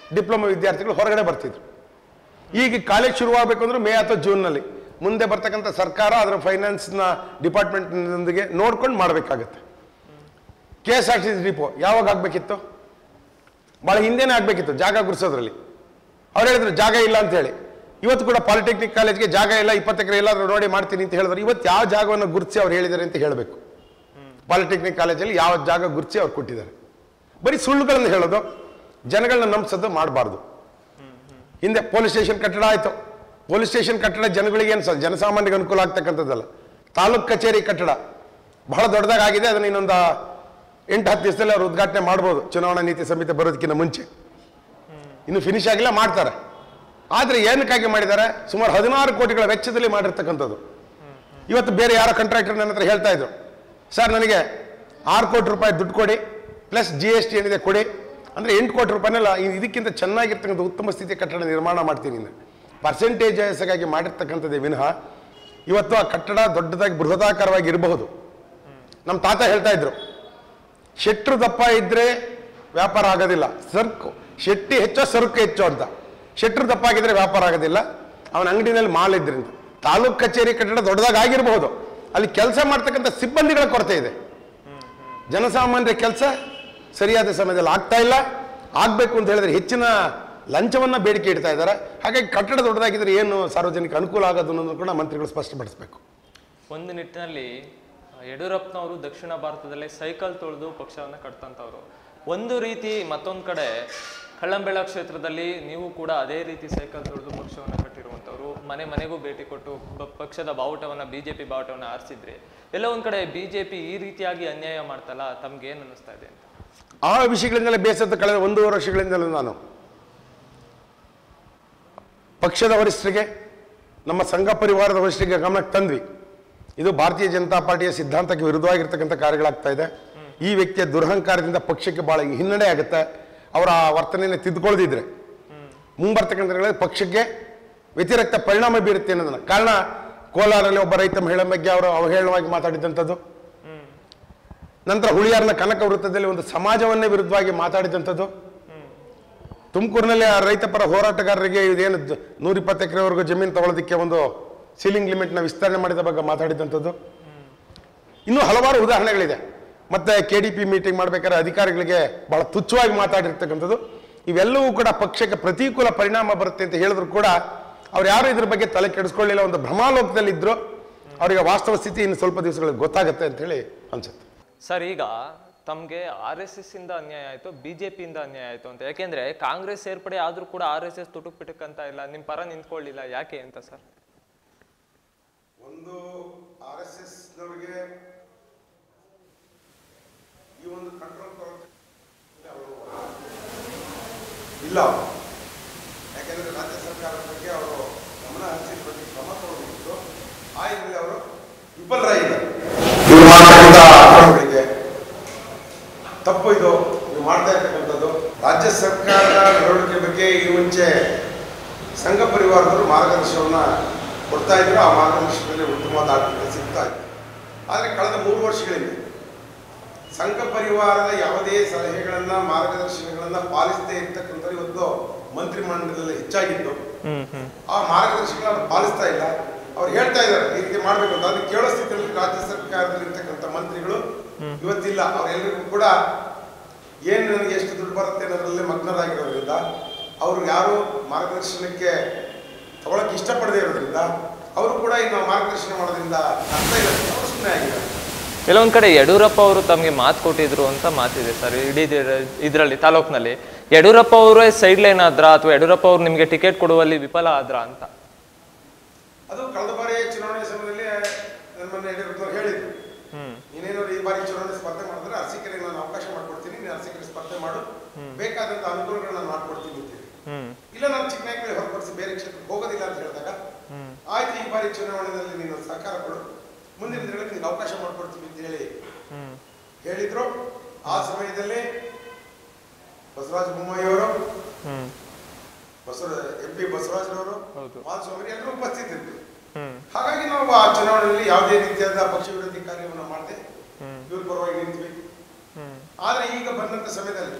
ಡಿಪ್ಲೊಮಾ ವಿದ್ಯಾರ್ಥಿಗಳು ಹೊರಗಡೆ ಬರ್ತಿದ್ರು ಈಗ ಕಾಲೇಜ್ ಶುರುವಾಗಬೇಕು ಅಂದ್ರೆ ಮೇ ಅಥವಾ ಜೂನ್ನಲ್ಲಿ ಮುಂದೆ ಬರ್ತಕ್ಕಂಥ ಸರ್ಕಾರ ಅದರ ಫೈನಾನ್ಸ್ನ ಡಿಪಾರ್ಟ್ಮೆಂಟ್ನೊಂದಿಗೆ ನೋಡ್ಕೊಂಡು ಮಾಡಬೇಕಾಗತ್ತೆ K S R T C depot ಯಾವಾಗ ಆಗಬೇಕಿತ್ತು ಭಾಳ ಹಿಂದೆನೇ ಆಗಬೇಕಿತ್ತು ಜಾಗ ಗುರ್ಸೋದ್ರಲ್ಲಿ ಅವ್ರು ಹೇಳಿದ್ರು ಜಾಗ ಇಲ್ಲ ಅಂತ ಹೇಳಿ ಇವತ್ತು ಕೂಡ ಪಾಲಿಟೆಕ್ನಿಕ್ ಕಾಲೇಜ್ಗೆ ಜಾಗ ಇಲ್ಲ ಇಪ್ಪತ್ತು ಎಕರೆ ಎಲ್ಲಾದ್ರೂ ನೋಡಿ ಮಾಡ್ತೀನಿ ಅಂತ ಹೇಳಿದ್ರು ಇವತ್ತು ಯಾವ ಜಾಗವನ್ನು ಗುರುತಿಸಿ ಅವ್ರು ಹೇಳಿದ್ದಾರೆ ಅಂತ ಹೇಳಬೇಕು ಪಾಲಿಟೆಕ್ನಿಕ್ ಕಾಲೇಜಲ್ಲಿ ಯಾವ ಜಾಗ ಗುರುತಿಸಿ ಅವ್ರು ಕೊಟ್ಟಿದ್ದಾರೆ ಬರೀ ಸುಳ್ಳುಗಳನ್ನು ಹೇಳೋದು ಜನಗಳನ್ನ ನಂಬಿಸೋದು ಮಾಡಬಾರ್ದು ಹಿಂದೆ ಪೊಲೀಸ್ ಸ್ಟೇಷನ್ ಕಟ್ಟಡ ಆಯಿತು ಪೊಲೀಸ್ ಸ್ಟೇಷನ್ ಕಟ್ಟಡ ಜನಗಳಿಗೆ ಏನು ಸ- ಜನಸಾಮಾನ್ಯರಿಗೆ ಅನುಕೂಲ ಆಗ್ತಕ್ಕಂಥದ್ದಲ್ಲ ತಾಲೂಕ್ ಕಚೇರಿ ಕಟ್ಟಡ ಬಹಳ ದೊಡ್ಡದಾಗಿದೆ ಅದನ್ನ ಇನ್ನೊಂದು ಎಂಟು ಹತ್ತು ದಿವಸದಲ್ಲಿ ಅವ್ರು ಉದ್ಘಾಟನೆ ಮಾಡ್ಬೋದು ಚುನಾವಣಾ ನೀತಿ ಸಂಹಿತೆ ಬರೋದಕ್ಕಿಂತ ಮುಂಚೆ ಇನ್ನು ಫಿನಿಶ್ ಆಗಿಲ್ಲ ಮಾಡ್ತಾರೆ ಆದರೆ ಏನಕ್ಕಾಗಿ ಮಾಡಿದ್ದಾರೆ ಸುಮಾರು ಹದಿನಾರು ಕೋಟಿಗಳ ವೆಚ್ಚದಲ್ಲಿ ಮಾಡಿರ್ತಕ್ಕಂಥದ್ದು ಇವತ್ತು ಬೇರೆ ಯಾರೋ ಕಾಂಟ್ರಾಕ್ಟರ್ ನನ್ನ ಹತ್ರ ಹೇಳ್ತಾ ಇದ್ರು ಸರ್ ನನಗೆ ಆರು ಕೋಟಿ ರೂಪಾಯಿ ದುಡ್ಡು ಕೊಡಿ ಪ್ಲಸ್ ಜಿ ಎಸ್ ಟಿ ಏನಿದೆ ಕೊಡಿ ಅಂದರೆ ಎಂಟು ಕೋಟಿ ರೂಪಾಯಿನೆಲ್ಲ ಇ- ಇದಕ್ಕಿಂತ ಚೆನ್ನಾಗಿರ್ತಕ್ಕಂಥ ಉತ್ತಮ ಸ್ಥಿತಿ ಕಟ್ಟಡ ನಿರ್ಮಾಣ ಮಾಡ್ತೀನಿ ಪರ್ಸೆಂಟೇಜಸ್ಗಾಗಿ ಮಾಡಿರ್ತಕ್ಕಂಥದ್ದೇ ವಿನಃ ಇವತ್ತು ಆ ಕಟ್ಟಡ ದೊಡ್ಡದಾಗಿ ಬೃಹದಾಕಾರವಾಗಿ ಇರಬಹುದು ನಮ್ಮ ತಾತ ಹೇಳ್ತಾ ಇದ್ರು ಶೆಟ್ರು ದಪ್ಪ ಇದ್ರೆ ವ್ಯಾಪಾರ ಆಗೋದಿಲ್ಲ ಸರ್ಕು ಶೆಟ್ಟಿ ಹೆಚ್ಚೋ ಸರಕು ಹೆಚ್ಚು ಅಂತ ಶೆಟ್ರು ದಪ್ಪ ಆಗಿದ್ರೆ ವ್ಯಾಪಾರ ಆಗೋದಿಲ್ಲ ಅವನ ಅಂಗಡಿನಲ್ಲಿ ಮಾಲ್ ಇದ್ರಿಂದ ತಾಲೂಕ್ ಕಚೇರಿ ಕಟ್ಟಡ ದೊಡ್ಡದಾಗಿ ಆಗಿರಬಹುದು ಅಲ್ಲಿ ಕೆಲಸ ಮಾಡ್ತಕ್ಕಂಥ ಸಿಬ್ಬಂದಿಗಳ ಕೊರತೆ ಇದೆ ಜನಸಾಮಾನ್ಯರ ಕೆಲಸ ಸರಿಯಾದ ಸಮಯದಲ್ಲಿ ಆಗ್ತಾ ಇಲ್ಲ ಆಗ್ಬೇಕು ಅಂತ ಹೇಳಿದ್ರೆ ಹೆಚ್ಚಿನ ಲಂಚವನ್ನ ಬೇಡಿಕೆ ಇಡ್ತಾ ಇದ್ದಾರೆ ಹಾಗಾಗಿ ಕಟ್ಟಡ ದೊಡ್ಡದಾಗಿದ್ರೆ ಏನು ಸಾರ್ವಜನಿಕ ಅನುಕೂಲ ಆಗೋದು ಅನ್ನೋದನ್ನು ಕೂಡ ಮಂತ್ರಿಗಳು ಸ್ಪಷ್ಟಪಡಿಸಬೇಕು ಒಂದು ನಿಟ್ಟಿನಲ್ಲಿ ಆ, ಯಡಿಯೂರಪ್ಪನವರು ದಕ್ಷಿಣ ಭಾರತದಲ್ಲೇ ಸೈಕಲ್ ತೊಳೆದು ಪಕ್ಷವನ್ನು ಕಟ್ತಂತವ್ರು ಒಂದು ರೀತಿ ಮತ್ತೊಂದು ಕಡೆ ಕಳ್ಳಂಬೆಳ ಕ್ಷೇತ್ರದಲ್ಲಿ ನೀವು ಕೂಡ ಅದೇ ರೀತಿ ಸೈಕಲ್ ತೊಳೆದು ಪಕ್ಷವನ್ನು ಕಟ್ಟಿರುವಂಥವ್ರು ಮನೆ ಮನೆಗೂ ಭೇಟಿ ಕೊಟ್ಟು ಬ- ಪಕ್ಷದ ಬಾವುಟವನ್ನ ಬಿಜೆಪಿ ಬಾವುಟವನ್ನ ಆರಿಸಿದ್ರಿ ಎಲ್ಲ ಒಂದ್ ಕಡೆ ಬಿಜೆಪಿ ಈ ರೀತಿಯಾಗಿ ಅನ್ಯಾಯ ಮಾಡ್ತಲ್ಲ ತಮ್ಗೆ ಏನ್ ಅನ್ನಿಸ್ತಾ ಇದೆ ಅಂತ ಆ ವಿಷಯಗಳಿಂದಲೇ ಬೇಸತ್ತು ಕಳೆದ ಒಂದೂವರೆ ವರ್ಷಗಳಿಂದಲೂ ನಾನು ಪಕ್ಷದ ವರಿಷ್ಠರಿಗೆ ನಮ್ಮ ಸಂಘ ಪರಿವಾರದ ವರಿಷ್ಠರಿಗೆ ಗಮನಕ್ಕೆ ತಂದ್ವಿ ಇದು ಭಾರತೀಯ ಜನತಾ ಪಾರ್ಟಿಯ ಸಿದ್ಧಾಂತಕ್ಕೆ ವಿರುದ್ಧವಾಗಿರ್ತಕ್ಕಂಥ ಕಾರ್ಯಗಳಾಗ್ತಾ ಇದೆ ಈ ವ್ಯಕ್ತಿಯ ದುರಹಂಕಾರದಿಂದ ಪಕ್ಷಕ್ಕೆ ಬಹಳ ಹಿನ್ನಡೆ ಆಗುತ್ತೆ ಅವರ ಆ ವರ್ತನೆಯನ್ನು ತಿದ್ದುಕೊಳ್ಳದಿದ್ರೆ ಮುಂಬರ್ತಕ್ಕಂಥ ದಿನಗಳಲ್ಲಿ ಪಕ್ಷಕ್ಕೆ ವ್ಯತಿರಿಕ್ತ ಪರಿಣಾಮ ಬೀರುತ್ತೆ ಅನ್ನೋದನ್ನ ಕಾರಣ ಕೋಲಾರಲ್ಲಿ ಒಬ್ಬ ರೈತ ಮಹಿಳೆ ಬಗ್ಗೆ ಅವರು ಅವಹೇಳನವಾಗಿ ಮಾತಾಡಿದಂಥದ್ದು ನಂತರ ಹುಳಿಯಾರ್ನ ಕನಕ ವೃತ್ತದಲ್ಲಿ ಒಂದು ಸಮಾಜವನ್ನೇ ವಿರುದ್ಧವಾಗಿ ಮಾತಾಡಿದಂಥದ್ದು ತುಮಕೂರಿನಲ್ಲಿ ಆ ರೈತ ಪರ ಹೋರಾಟಗಾರರಿಗೆ ಇದೇನು ನೂರ ಇಪ್ಪತ್ತು ಎಕರೆವರೆಗೂ ಜಮೀನು ತಗೊಳ್ಳೋದಕ್ಕೆ ಒಂದು ಸೀಲಿಂಗ್ ಲಿಮಿಟ್ನ ವಿಸ್ತರಣೆ ಮಾಡಿದ ಬಗ್ಗೆ ಮಾತಾಡಿದಂಥದ್ದು ಇನ್ನೂ ಹಲವಾರು ಉದಾಹರಣೆಗಳಿದೆ ಮತ್ತೆ ಕೆ ಡಿ ಪಿ ಮೀಟಿಂಗ್ ಮಾಡ್ಬೇಕಾದ್ರೆ ಅಧಿಕಾರಿಗಳಿಗೆ ಬಹಳ ತುಚ್ಛವಾಗಿ ಮಾತಾಡಿರ್ತಕ್ಕಂಥದ್ದು ಇವೆಲ್ಲವೂ ಕೂಡ ಪಕ್ಷಕ್ಕೆ ಪ್ರತಿಕೂಲ ಪರಿಣಾಮ ಬರುತ್ತೆ ಅಂತ ಹೇಳಿದ್ರು ಕೂಡ ಅವ್ರು ಯಾರು ಇದ್ರ ಬಗ್ಗೆ ತಲೆ ಕೆಡಿಸ್ಕೊಳ್ಳಿಲ್ಲ ಒಂದು ಭ್ರಮಾಲೋಕದಲ್ಲಿದ್ರು ಅವರಿಗೆ ವಾಸ್ತವ ಸ್ಥಿತಿ ಇನ್ನು ಸ್ವಲ್ಪ ದಿವಸಗಳಿಗೆ ಗೊತ್ತಾಗುತ್ತೆ ಅಂತ ಹೇಳಿ ಅನ್ಸುತ್ತೆ ಸರ್ ಈಗ ತಮ್ಗೆ ಆರ್ ಎಸ್ ಎಸ್ ಇಂದ ಅನ್ಯಾಯ ಆಯ್ತು ಬಿಜೆಪಿಯಿಂದ ಅನ್ಯಾಯ ಆಯ್ತು ಅಂತ ಯಾಕೆಂದ್ರೆ ಕಾಂಗ್ರೆಸ್ ಸೇರ್ಪಡೆ ಆದ್ರೂ ಕೂಡ ಆರ್ ಎಸ್ ಎಸ್ ತುಟುಕ್ ಪಿಟುಕ್ ಅಂತ ಇಲ್ಲ ನಿಮ್ ಪರ ನಿಂತ್ಕೊಳ್ಳಿಲ್ಲ ಯಾಕೆ ಅಂತ ಸರ್ ಒಂದು ಆರ್ ಎಸ್ ಎಸ್ ನವರಿಗೆ ಈ ಒಂದು ಕಂಟ್ರೋಲ್ ಇಲ್ಲ ಅವರು. ಯಾಕೆಂದ್ರೆ ರಾಜ್ಯ ಸರ್ಕಾರದ ಬಗ್ಗೆ ಅವರು ಗಮನ ಹರಿಸಿದ ಬಗ್ಗೆ ಕ್ರಮ ತಗೊಂಡಿದ್ದು ಆ ಇದರಲ್ಲಿ ಅವರು ವಿಫಲರಾಗಿದ್ದಾರೆ ಇವ್ರು ಮಾಡ್ತಕ್ಕಂಥ ಕ್ರಮಗಳಿಗೆ ತಪ್ಪು ಇದು ನೀವು ಮಾಡ್ತಾ ಇರ್ತಕ್ಕಂಥದ್ದು ರಾಜ್ಯ ಸರ್ಕಾರದ ನಡವಳಿಕೆ ಬಗ್ಗೆ ಈ ಮುಂಚೆ ಸಂಘ ಪರಿವಾರದವರು ಮಾರ್ಗದರ್ಶನವನ್ನ ಕೊಡ್ತಾ ಇದ್ರು ಆ ಮಾರ್ಗದರ್ಶನದಲ್ಲಿ ಉತ್ತಮವಾದ ಆಡಳಿತ ಸಿಗ್ತಾ ಇತ್ತು ಆದರೆ ಕಳೆದ ಮೂರು ವರ್ಷಗಳಿಂದ ಸಂಘ ಪರಿವಾರದ ಯಾವುದೇ ಸಲಹೆಗಳನ್ನ ಮಾರ್ಗದರ್ಶನಗಳನ್ನ ಪಾಲಿಸದೇ ಇರ್ತಕ್ಕಂಥವ್ರು ಇವತ್ತು ಮಂತ್ರಿಮಂಡಲದಲ್ಲಿ ಹೆಚ್ಚಾಗಿದ್ದು ಹ್ಮ್ ಹ್ಮ್ ಆ ಮಾರ್ಗದರ್ಶನಗಳನ್ನು ಪಾಲಿಸ್ತಾ ಇಲ್ಲ ಅವ್ರು ಹೇಳ್ತಾ ಇದ್ದಾರೆ ಈ ರೀತಿ ಮಾಡ್ಬೇಕು ಅಂತ ಅದನ್ನ ಕೇಳೋ ಸ್ಥಿತಿಯಲ್ಲಿ ರಾಜ್ಯ ಸರ್ಕಾರದಲ್ಲಿ ಇರ್ತಕ್ಕಂಥ ಮಂತ್ರಿಗಳು ಇವತ್ತಿಲ್ಲ ಅವರೆಲ್ಲರಿಗೂ ಕೂಡ ಏನು ನನಗೆ ಎಷ್ಟು ದುಡ್ಡು ಬರುತ್ತೆ ಅನ್ನೋದ್ರಲ್ಲೇ ಮಗ್ನರಾಗಿರೋದ್ರಿಂದ ಅವರು ಯಾರು ಮಾರ್ಗದರ್ಶನಕ್ಕೆ ತಗೊಳಕ್ಕೆ ಇಷ್ಟಪಡದೇ ಇರೋದ್ರಿಂದ ಅವರು ಕೂಡ ಇನ್ನು ಮಾರ್ಗದರ್ಶನ ಮಾಡೋದ್ರಿಂದ ಅರ್ಥ ಇಲ್ಲ ಅವರು ಸುಮ್ಮನೆ ಆಗಿದ್ದಾರೆ ಕೆಲವೊಂದ್ ಕಡೆ ಯಡಿಯೂರಪ್ಪ ಅವರು ತಮಗೆ ಮಾತು ಕೊಟ್ಟಿದ್ರು ಅಂತ ಮಾತಿದೆ ಸರ್ ಇಡೀ ಇದರಲ್ಲಿ ತಾಲೂಕ್ನಲ್ಲಿ ಯಡಿಯೂರಪ್ಪ ಅವರೇ ಸೈಡ್ ಲೈನ್ ಆದ್ರ ಅಥವಾ ಯಡಿಯೂರಪ್ಪ ಅವ್ರು ನಿಮ್ಗೆ ಟಿಕೆಟ್ ಕೊಡುವಲ್ಲಿ ವಿಫಲ ಆದ್ರ ಅಂತ ಅದು ಕಳೆದ ಬಾರಿ ಚುನಾವಣೆ ಸಮಯದಲ್ಲಿ ನನ್ನ ಮೊನ್ನೆ ಯಡಿಯೂರಪ್ಪನವ್ರು ಹೇಳಿದ್ರು ಹ್ಮ್ ನೀನೇನಾದ್ರು ಈ ಬಾರಿ ಚುನಾವಣೆ ಸ್ಪರ್ಧೆ ಮಾಡಿದ್ರೆ ಅರಸೀಕೆರೆಗೆ ನಾನು ಅವಕಾಶ ಮಾಡ್ಕೊಡ್ತೀನಿ ನೀನು ಅರಸೀಕೆರೆ ಸ್ಪರ್ಧೆ ಮಾಡು ಬೇಕಾದಂತ ಅನುಕೂಲಗಳನ್ನ ನಾನು ಮಾಡ್ಕೊಡ್ತೀನಿ ಅಂತ ಹೇಳಿ. ಹ್ಮ್ ಇಲ್ಲ ನಾನು ಚಿಕ್ಕನಾಯಕಳಿ ಹೊರತುಪಡಿಸಿ ಬೇರೆ ಕ್ಷೇತ್ರಕ್ಕೆ ಹೋಗೋದಿಲ್ಲ ಅಂತ ಹೇಳಿದಾಗ ಆಯ್ತು ಈ ಬಾರಿ ಚುನಾವಣೆಯಲ್ಲಿ ನೀನು ಸಹಕಾರ ಕೊಡು ಮುಂದಿನ ದಿನಗಳಲ್ಲಿ ನಿನ್ಗೆ ಅವಕಾಶ ಮಾಡ್ಕೊಡ್ತೀನಿ ಅಂತ ಹೇಳಿ ಹ್ಮ್ ಹೇಳಿದ್ರು ಆ ಸಮಯದಲ್ಲಿ ಬಸವರಾಜ ಬೊಮ್ಮಾಯಿ ಅವರು ಹ್ಮ್ ಬಸವ ಎಂ ಪಿ ಬಸವರಾಜರವರು ಹೌದು. ಮಾಧುಸ್ವಾಮಿ ಎಲ್ಲರೂ ಉಪಸ್ಥಿತಿದ್ರು ಹ್ಮ್ ಹಾಗಾಗಿ ನಾವು ಆ ಚುನಾವಣೆಯಲ್ಲಿ ಯಾವುದೇ ರೀತಿಯಾದ ಪಕ್ಷ ವಿರೋಧಿ ಕಾರ್ಯವನ್ನು ಮಾಡದೆ ಹ್ಮ್ ಇವ್ರ ಪರವಾಗಿ ನಿಂತ್ವಿ ಹ್ಮ್ ಆದ್ರೆ ಈಗ ಬಂದಂತ ಸಮಯದಲ್ಲಿ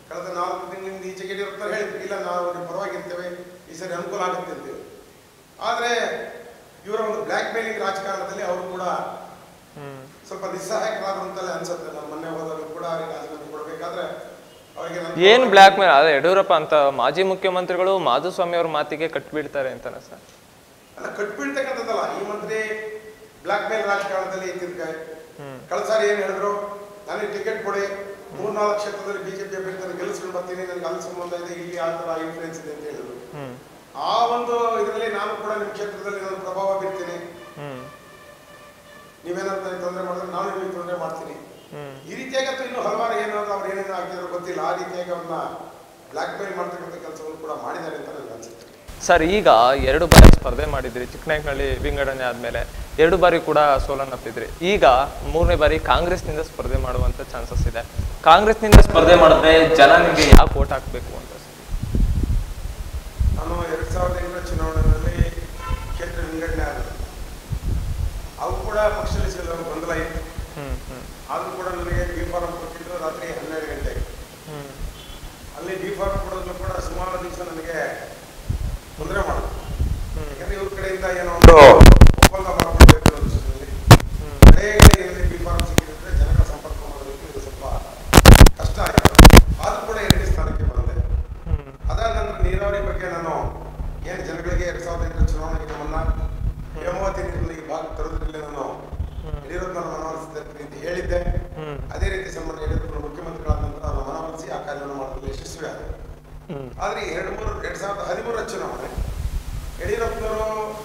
ಕಳೆದ ನಾಲ್ಕು ತಿಂಗಳಿಂದ ಈಚೆಗೆ ಯಡಿಯೂರಪ್ಪನವ್ರು ಹೇಳಿದ್ರು ಇಲ್ಲ ನಾವು ನಿಮ್ಮ ಪರವಾಗಿರ್ತೇವೆ ಈ ಸರಿ ಅನುಕೂಲ ಆಗುತ್ತೆ ಅಂತೇಳಿ ಆದರೆ ಇವರ ಒಂದು ಬ್ಲ್ಯಾಕ್ ಮೇಲಿಂಗ್ ರಾಜಕಾರಣದಲ್ಲಿ ಅವರು ಕೂಡ ಹ್ಮ್ ಸ್ವಲ್ಪ ನಿಸ್ಸಹಾಯಕರಾದ್ರು ಅಂತಲೇ ಅನ್ಸುತ್ತೆ ನಾನು ಮೊನ್ನೆ ಹೋದಾಗ ಕೂಡ ಅವರಿಗೆ ರಾಜೀನಾಮೆ ಕೊಡಬೇಕಾದ್ರೆ ಅವರಿಗೆ ನನ್ನ ಏನ್ ಬ್ಲ್ಯಾಕ್ ಮೇಲ್ ಅದೇ ಯಡಿಯೂರಪ್ಪ ಅಂತ ಮಾಜಿ ಮುಖ್ಯಮಂತ್ರಿಗಳು ಮಾಧುಸ್ವಾಮಿ ಅವ್ರ ಮಾತಿಗೆ ಕಟ್ಬಿಡ್ತಾರೆ ಅಂತಾನೆ ಸರ್ ಅಲ್ಲ ಕಟ್ಬೀಳ್ತಕ್ಕಂಥದ್ದಲ್ಲ ಈ ಮಂತ್ರಿ ಬ್ಲ್ಯಾಕ್ ಮೇಲ್ ರಾಜಕಾರಣದಲ್ಲಿ ಇದ್ದಿದ್ಕೆ ಹ್ಮ್. ಕಳೆದ ಸಾರಿ ಏನು ಹೇಳಿದ್ರು ನನಗೆ ಟಿಕೆಟ್ ಕೊಡಿ ಮೂರ್ನಾಲ್ಕು ಕ್ಷೇತ್ರದಲ್ಲಿ ಬಿಜೆಪಿ ಅಭ್ಯರ್ಥಿಯನ್ನು ಗೆಲ್ಲಿಸ್ಕೊಂಡು ಬರ್ತೀನಿ ನನಗೆ ಅಲ್ಲಿ ಸಂಬಂಧ ಇದೆ ಇಲ್ಲಿ ಆ ಥರ ಇನ್ಫ್ಲೂಯೆನ್ಸ್ ಇದೆ ಅಂತ ಹೇಳಿದ್ರು ಹ್ಮ್ ಆ ಒಂದು ಇದರಲ್ಲಿ ನಾನು ಕೂಡ ನಿಮ್ಮ ಕ್ಷೇತ್ರದಲ್ಲಿ ನಾನು ಪ್ರಭಾವ ಬೀರ್ತೀನಿ ಹ್ಮ್ ನೀವೇನಾದ್ರು ನನಗೆ ತೊಂದರೆ ಮಾಡಿದ್ರೆ ನಾನು ನಿಮಗೆ ತೊಂದರೆ ಮಾಡ್ತೀನಿ ಹ್ಮ್ ಈ ರೀತಿಯಾಗಿ ಅಥವಾ ಇನ್ನೂ ಹಲವಾರು ಏನಾದ್ರು ಅವ್ರು ಏನೇನು ಆಗಿದ್ರು ಗೊತ್ತಿಲ್ಲ ಆ ರೀತಿಯಾಗಿ ಅವ್ರನ್ನ ಬ್ಲ್ಯಾಕ್ ಮೇಲ್ ಮಾಡ್ತಕ್ಕಂಥ ಕೆಲಸವನ್ನು ಕೂಡ ಮಾಡಿದ್ದಾರೆ ಅಂತ ನನಗೆ ಅನ್ಸುತ್ತೆ ಸರ್ ಈಗ ಎರಡು ಬಾರಿ ಸ್ಪರ್ಧೆ ಮಾಡಿದ್ರಿ ಚಿಕ್ಕನಾಯಕನಹಳ್ಳಿ ವಿಂಗಡಣೆ ಆದ್ಮೇಲೆ ಎರಡು ಬಾರಿ ಕೂಡ ಸೋಲನ್ನಪ್ಪಿದ್ರಿ ಈಗ ಮೂರನೇ ಬಾರಿ ಕಾಂಗ್ರೆಸ್ನಿಂದ ಸ್ಪರ್ಧೆ ಮಾಡುವಂತ ಚಾನ್ಸಸ್ ಇದೆ ಕಾಂಗ್ರೆಸ್ನಿಂದ ಸ್ಪರ್ಧೆ ಮಾಡಿದ್ರೆ ಜನ ನಿಮಗೆ ಯಾಕೆ ಓಟ್ ಹಾಕ್ಬೇಕು ಅಂತ ಸರ್ ನಾನು ಎರಡ್ ಸಾವಿರದ ಎಂಟರ ಚುನಾವಣೆಯಲ್ಲಿ ಕ್ಷೇತ್ರ ವಿಂಗಡಣೆ ಆದ ಅವು ಕೂಡ ಪಕ್ಷದಲ್ಲಿ ಕೆಲವು ಗೊಂದಲ ಇತ್ತು ಹ್ಮ್ ಹ್ಮ್ ಆದರೂ ಕೂಡ ನನಗೆ ಬಿ ಫಾರಂ ಕೊಟ್ಟಿದ್ದು ರಾತ್ರಿ ಹನ್ನೆರಡು ಗಂಟೆಗೆ ಹ್ಮ್ ಅಲ್ಲಿ ಬಿ ಫಾರಂ ಕೊಡೋದು ಕೂಡ ಸುಮಾರು ದಿವಸ ನನಗೆ ತೊಂದರೆ ಮಾಡಿದ್ರು ಹ್ಮ್. ಯಾಕಂದ್ರೆ ಇವ್ರ ಕಡೆಯಿಂದ ಏನೋ ಒಂದು ಒಪ್ಪಂದ ಮಾಡ್ಕೊಳ್ಬೇಕು ಅನ್ನೋ ವಿಷಯದಲ್ಲಿ ಕಡೆಯಲ್ಲಿ ಬಿ ಫಾರಂ ಸಿಕ್ಕಿದ್ರೆ ಜನಗಳ ಸಂಪರ್ಕ ಮಾಡೋದಕ್ಕೆ ಇದು ಸ್ವಲ್ಪ ಕಷ್ಟ ಆಯಿತು ಆದರೂ ಕೂಡ ಎರಡನೇ ಸ್ಥಾನಕ್ಕೆ ಬಂದೆ ಹ್ಮ್ ಅದಾದ ನಂತರ ನೀರಾವರಿ ಬಗ್ಗೆ ನಾನು ಏನು ಜನಗಳಿಗೆ ಎರಡ್ ಸಾವಿರದ ಎಂಟರ ಚುನಾವಣೆಗೆ ಮುನ್ನ ಹೇಮಾವತಿ ನೀರನ್ನು ಈ ಭಾಗ ತರೋದ್ರಲ್ಲಿ ನಾನು ಯಡಿಯೂರಪ್ಪನ ಮನವೊಲಿಸಿದ್ದೇನೆ ಅಂತ ಹೇಳಿದ್ದೆ ಹ್ಮ್ ಅದೇ ರೀತಿ ಸಂಬಂಧ ಯಡಿಯೂರಪ್ಪನ ಮುಖ್ಯಮಂತ್ರಿಗಳಾದ ನಂತರ ನಾನು ಮನವೊಲಿಸಿ ಆ ಕಾರ್ಯವನ್ನು ಮಾಡೋದ್ರಲ್ಲಿ ಯಶಸ್ವಿ ಆದೆ ಹ್ಮ್ ಆದರೆ ಎರಡು ಮೂರು ಎರಡ್ ಸಾವಿರದ ಹದಿಮೂರರ ಚುನಾವಣೆ ಯಡಿಯೂರಪ್ಪನವರು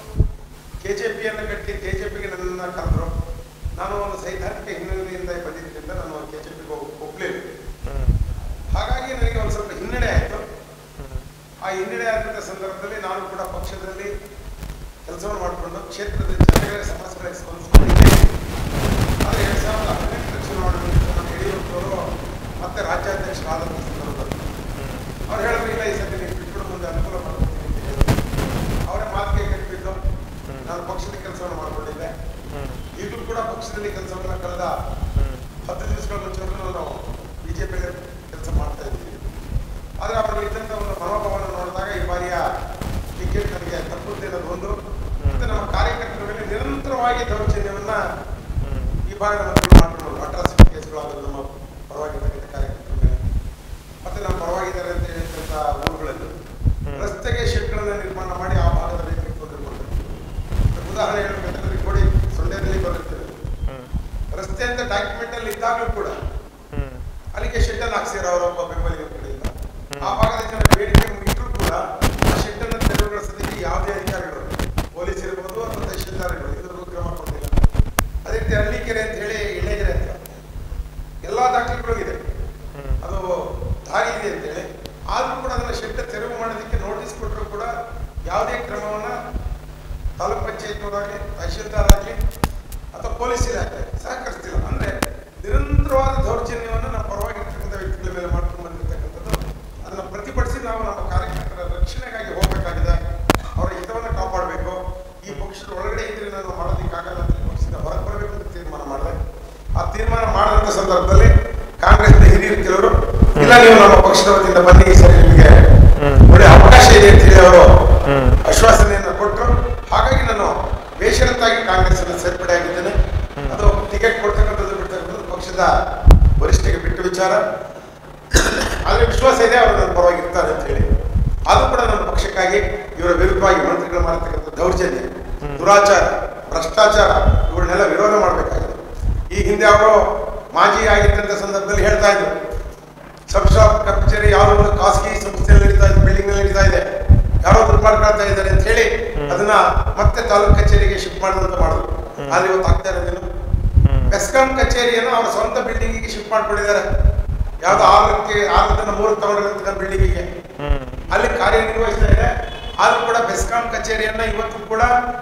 ಕೆ ಜೆ ಪಿಯನ್ನು ಕಟ್ಟಿ ಕೆ ಜೆ ಪಿಗೆ ನನ್ನನ್ನು ಕರೆದ್ರು ನಾನು ಒಂದು ಸೈದ್ಧಾಂತಿಕ ಹಿನ್ನೆಲೆಯಿಂದ ಬಂದಿದ್ದರಿಂದ ನಾನು ಕೆ ಜೆ ಪಿಗೆ ಒಪ್ಪಲಿಲ್ಲ ಹ್ಮ್ ಹಾಗಾಗಿ ನನಗೆ ಒಂದು ಸ್ವಲ್ಪ ಹಿನ್ನಡೆ ಆಯಿತು ಆ ಹಿನ್ನಡೆ ಆದಂಥ ಸಂದರ್ಭದಲ್ಲಿ ನಾನು ಕೂಡ ಪಕ್ಷದಲ್ಲಿ ಕೆಲಸವನ್ನು ಮಾಡಿಕೊಂಡು ಕ್ಷೇತ್ರದ ಜನಗಳ ಸಮಸ್ಯೆಗಳಿಗೆ ಸ್ಪಂದಿಸಿಕೊಂಡಿದ್ದೆ ಆದರೆ ಎರಡ್ ಸಾವಿರದ ಹದಿನೆಂಟರ ಚುನಾವಣೆಯಲ್ಲಿ ನಾನು ಯಡಿಯೂರಪ್ಪನವರು ಮತ್ತೆ ರಾಜ್ಯಾಧ್ಯಕ್ಷರಾದಂಥ ಸಂದರ್ಭದಲ್ಲಿ ಅವ್ರು ಹೇಳಿದ್ರು ಇಲ್ಲ ಈ ಸತಿ ನೀವು ಬಿಟ್ಬಿಡು ಮುಂದೆ ಅನುಕೂಲ ಮಾಡ್ಕೊಡ್ತೀನಿ ಅಂತ ಹೇಳಿದ್ರು ಅವರೇ ಮಾತಿಗೆ ಕಟ್ಟಿದ್ದು ನಾನು ಪಕ್ಷದ ಕೆಲಸವನ್ನು ಮಾಡಿಕೊಂಡಿದ್ದೆ ಹ್ಮ್ ಈಗಲೂ ಕೂಡ ಪಕ್ಷದಲ್ಲಿ ಕೆಲಸವನ್ನು ಕಳೆದ ಹ್ಮ್ ಹತ್ತು ದಿವಸಗಳ ಮುಂಚೆವರೆಗೂ ನಾವು ಬಿಜೆಪಿ ಕೆಲಸ ಮಾಡ್ತಾ ಇದ್ದೀವಿ ಆದರೆ ಅವರಲ್ಲಿ ಇದ್ದಂಥ ಒಂದು ಮನೋಭಾವನ ನೋಡಿದಾಗ ಈ ಬಾರಿಯ ಟಿಕೆಟ್ ನನಗೆ ತಪ್ಪುತ್ತೆ ಅನ್ನೋದು ಒಂದು ಮತ್ತೆ ನಮ್ಮ ಕಾರ್ಯಕರ್ತರ ಮೇಲೆ ನಿರಂತರವಾಗಿ ದೌರ್ಜನ್ಯವನ್ನ ಹ್ಮ್ ಈ ಭಾಗದ ಮಂತ್ರಿ ಮಾಡಿಕೊಂಡು ಅಟ್ರಾಸಿಟಿ ಕೇಸ್ಗಳಾದರೂ ನಮ್ಮ ಪರವಾಗಿರ್ತಕ್ಕಂಥ ಕಾರ್ಯಕರ್ತರ ಮೇಲೆ ಮತ್ತೆ ನಮ್ಮ ಪರವಾಗಿದ್ದಾರೆ ಅಂತ ಹೇಳಿದಂಥ ಊರುಗಳಲ್ಲಿ ರಸ್ತೆಗೆ ಶೆಡ್ಗಳನ್ನ ನಿರ್ಮಾಣ ಮಾಡಿ ಆ ಭಾಗದ ರೈತರಿಗೆ ತೊಂದರೆ ಕೊಡ್ತಾರೆ ಉದಾಹರಣೆ ಹೇಳ್ಬೇಕಂತಂದ್ರೆ ಕೋಡಿ ಸೊಂಡೆದಲ್ಲಿ ಬರುತ್ತೇವೆ ಹ್ಮ್ ರಸ್ತೆ ಅಂತ ಡಾಕ್ಯುಮೆಂಟ್ ಅಲ್ಲಿ ಇದ್ದಾಗಲೂ ಕೂಡ ಹ್ಮ್ ಅಲ್ಲಿಗೆ ಶೆಡ್ ಅನ್ನು ಹಾಕ್ಸಿರ ಅವರೊಬ್ಬ ಬೆಂಬಲಿಗರ ಕಡೆಯಿಂದ ಆ ಭಾಗದ ಜನ ಬೇಡಿಕೆ ಇಟ್ಟರು ಕೂಡ ಆ ಶೆಡ್ ಅನ್ನು ತೆರವುಗೊಳಿಸೋದಕ್ಕೆ ಯಾವುದೇ ಅಧಿಕಾರಿಗಳು ಪೊಲೀಸ್ ಇರ್ಬೋದು ಅಥವಾ ತಹಶೀಲ್ದಾರ್ಗಳು ಇದ್ರಿಗೂ ಕ್ರಮ ಕೊಟ್ಟಿಲ್ಲ ಅದೇ ರೀತಿ ಹಳ್ಳಿಕೆರೆ ಅಂತ ಹೇಳಿ ಎಣ್ಣೆಗೆರೆ ಅಂತ ಎಲ್ಲಾ ದಾಖಲೆಗಳು ಇದೆ ಹ್ಮ್ ಅದು ದಾರಿ ಇದೆ ಅಂತೇಳಿ ಆದ್ರೂ ಕೂಡ ಅದನ್ನ ಶೆಡ್ ತೆರವು ಮಾಡೋದಕ್ಕೆ ನೋಟಿಸ್ ಕೊಟ್ಟರು ಕೂಡ ಯಾವುದೇ ಕ್ರಮವನ್ನ ತಾಲೂಕ್ ಪಂಚಾಯತ್ನವರಾಗಲಿ ತಹಶೀಲ್ದಾರ್ ಆಗಲಿ ಅಥವಾ ಪೊಲೀಸ್ ಇಲಾಖೆ ಸಹಕರಿಸ್ತಿಲ್ಲ ಅಂದ್ರೆ ನಿರಂತರವಾದ ದೌರ್ಜನ್ಯವನ್ನು ನಮ್ಮ ಪರವಾಗಿರ್ತಕ್ಕಂಥ ವ್ಯಕ್ತಿಗಳ ಮೇಲೆ ಮಾಡ್ಕೊಂಡು ಬಂದಿರತಕ್ಕಂಥದ್ದು ಅದನ್ನ ಪ್ರತಿಭಟಿಸಿ ನಾವು ನಮ್ಮ ಕಾರ್ಯಕರ್ತರ ರಕ್ಷಣೆಗಾಗಿ ಹೋಗಬೇಕಾಗಿದೆ ಅವರ ಹಿತವನ್ನು ಕಾಪಾಡಬೇಕು ಈ ಪಕ್ಷದ ಒಳಗಡೆ ಇದ್ರೆ ನಾನು ಮಾಡೋದಕ್ಕಾಗಲ್ಲ ಅಂತ ಈ ಪಕ್ಷದಿಂದ ಹೊರಗೆ ಬರಬೇಕು ಅಂತ ತೀರ್ಮಾನ ಮಾಡಿದೆ ಆ ತೀರ್ಮಾನ ಮಾಡಿದಂಥ ಸಂದರ್ಭದಲ್ಲಿ ಕಾಂಗ್ರೆಸ್ನ ಹಿರಿಯರು ಕೆಲವರು ಇಲ್ಲ ನೀವು ನಮ್ಮ ಪಕ್ಷದ ವತಿಯಿಂದ ಬನ್ನಿ ಈ ಸರಿ ನಿಮಗೆ ಒಳ್ಳೆ ಅವಕಾಶ ಇದೆ ಅಂತ ಹೇಳಿ ಅವರು ಹ್ಮ್ ಆಶ್ವಾಸನೆಯನ್ನು ಕೊಟ್ಟರು ಹಾಗಾಗಿ ನಾನು ಬೇಷರತ್ತಾಗಿ ಕಾಂಗ್ರೆಸ್ ಸೇರ್ಪಡೆ ಆಗಿದ್ದೇನೆ ಅದು ಟಿಕೆಟ್ ಕೊಡ್ತಕ್ಕಂಥದ್ದು ಬಿಡ್ತಕ್ಕಂಥದ್ದು ಪಕ್ಷದ ವರಿಷ್ಠರಿಗೆ ಬಿಟ್ಟ ವಿಚಾರ ಆದ್ರೆ ವಿಶ್ವಾಸ ಇದೆ ಅವರು ನನ್ನ ಪರವಾಗಿ ಇರ್ತಾರೆ ಅಂತ ಹೇಳಿ ಅದು ಕೂಡ ನನ್ನ ಪಕ್ಷಕ್ಕಾಗಿ ಇವರ ವಿರುದ್ಧವಾಗಿ ಮಂತ್ರಿಗಳು ಮಾಡತಕ್ಕಂಥ ದೌರ್ಜನ್ಯ ದುರಾಚಾರ ಭ್ರಷ್ಟಾಚಾರ ಇವುಗಳನ್ನೆಲ್ಲ ವಿರೋಧ ಮಾಡಬೇಕಾಗಿದೆ ಈ ಹಿಂದೆ ಅವರು ಮಾಜಿ ಆಗಿದ್ದಂಥ ಸಂದರ್ಭದಲ್ಲಿ ಹೇಳ್ತಾ ಇದ್ರು ಸಬ್ ಶಾಪ್ ಕಚೇರಿ ಯಾವುದೋ ಒಂದು ಖಾಸಗಿ ಸಂಸ್ಥೆಯಲ್ಲಿ ನಡೀತಾ ಇದೆ ಬಿಲ್ಡಿಂಗ್ ನಲ್ಲಿ ನಡೀತಾ ಇದೆ ಯಾರೋ ದುಡ್ಡು ಮಾಡ್ಕೊಳ್ತಾ ಇದ್ದಾರೆ ಅಂತ ಹೇಳಿ ಅದನ್ನ ಮತ್ತೆ ತಾಲೂಕ್ ಕಚೇರಿಗೆ ಶಿಫ್ಟ್ ಮಾಡುವಂತ ಮಾಡಿದ್ರು ಆದ್ರೆ ಇವತ್ತು ಆಗ್ತಾ ಇರೋದೇನು ಬೆಸ್ಕಾಂ ಕಚೇರಿಯನ್ನು ಅವರ ಸ್ವಂತ ಬಿಲ್ಡಿಂಗಿಗೆ ಶಿಫ್ಟ್ ಮಾಡ್ಕೊಂಡಿದ್ದಾರೆ ಯಾವ್ದೋ ಆರಕ್ಕೆ ಆರರಿಂದ ಮೂರಕ್ಕೆ ತಗೊಂಡಿರ್ತಕ್ಕಂಥ ಬಿಲ್ಡಿಂಗಿಗೆ ಹ್ಮ್ ಅಲ್ಲಿ ಕಾರ್ಯನಿರ್ವಹಿಸ್ತಾ ಇದೆ ಆದ್ರೂ ಕೂಡ ಬೆಸ್ಕಾಂ ಕಚೇರಿಯನ್ನ ಇವತ್ತು ಕೂಡ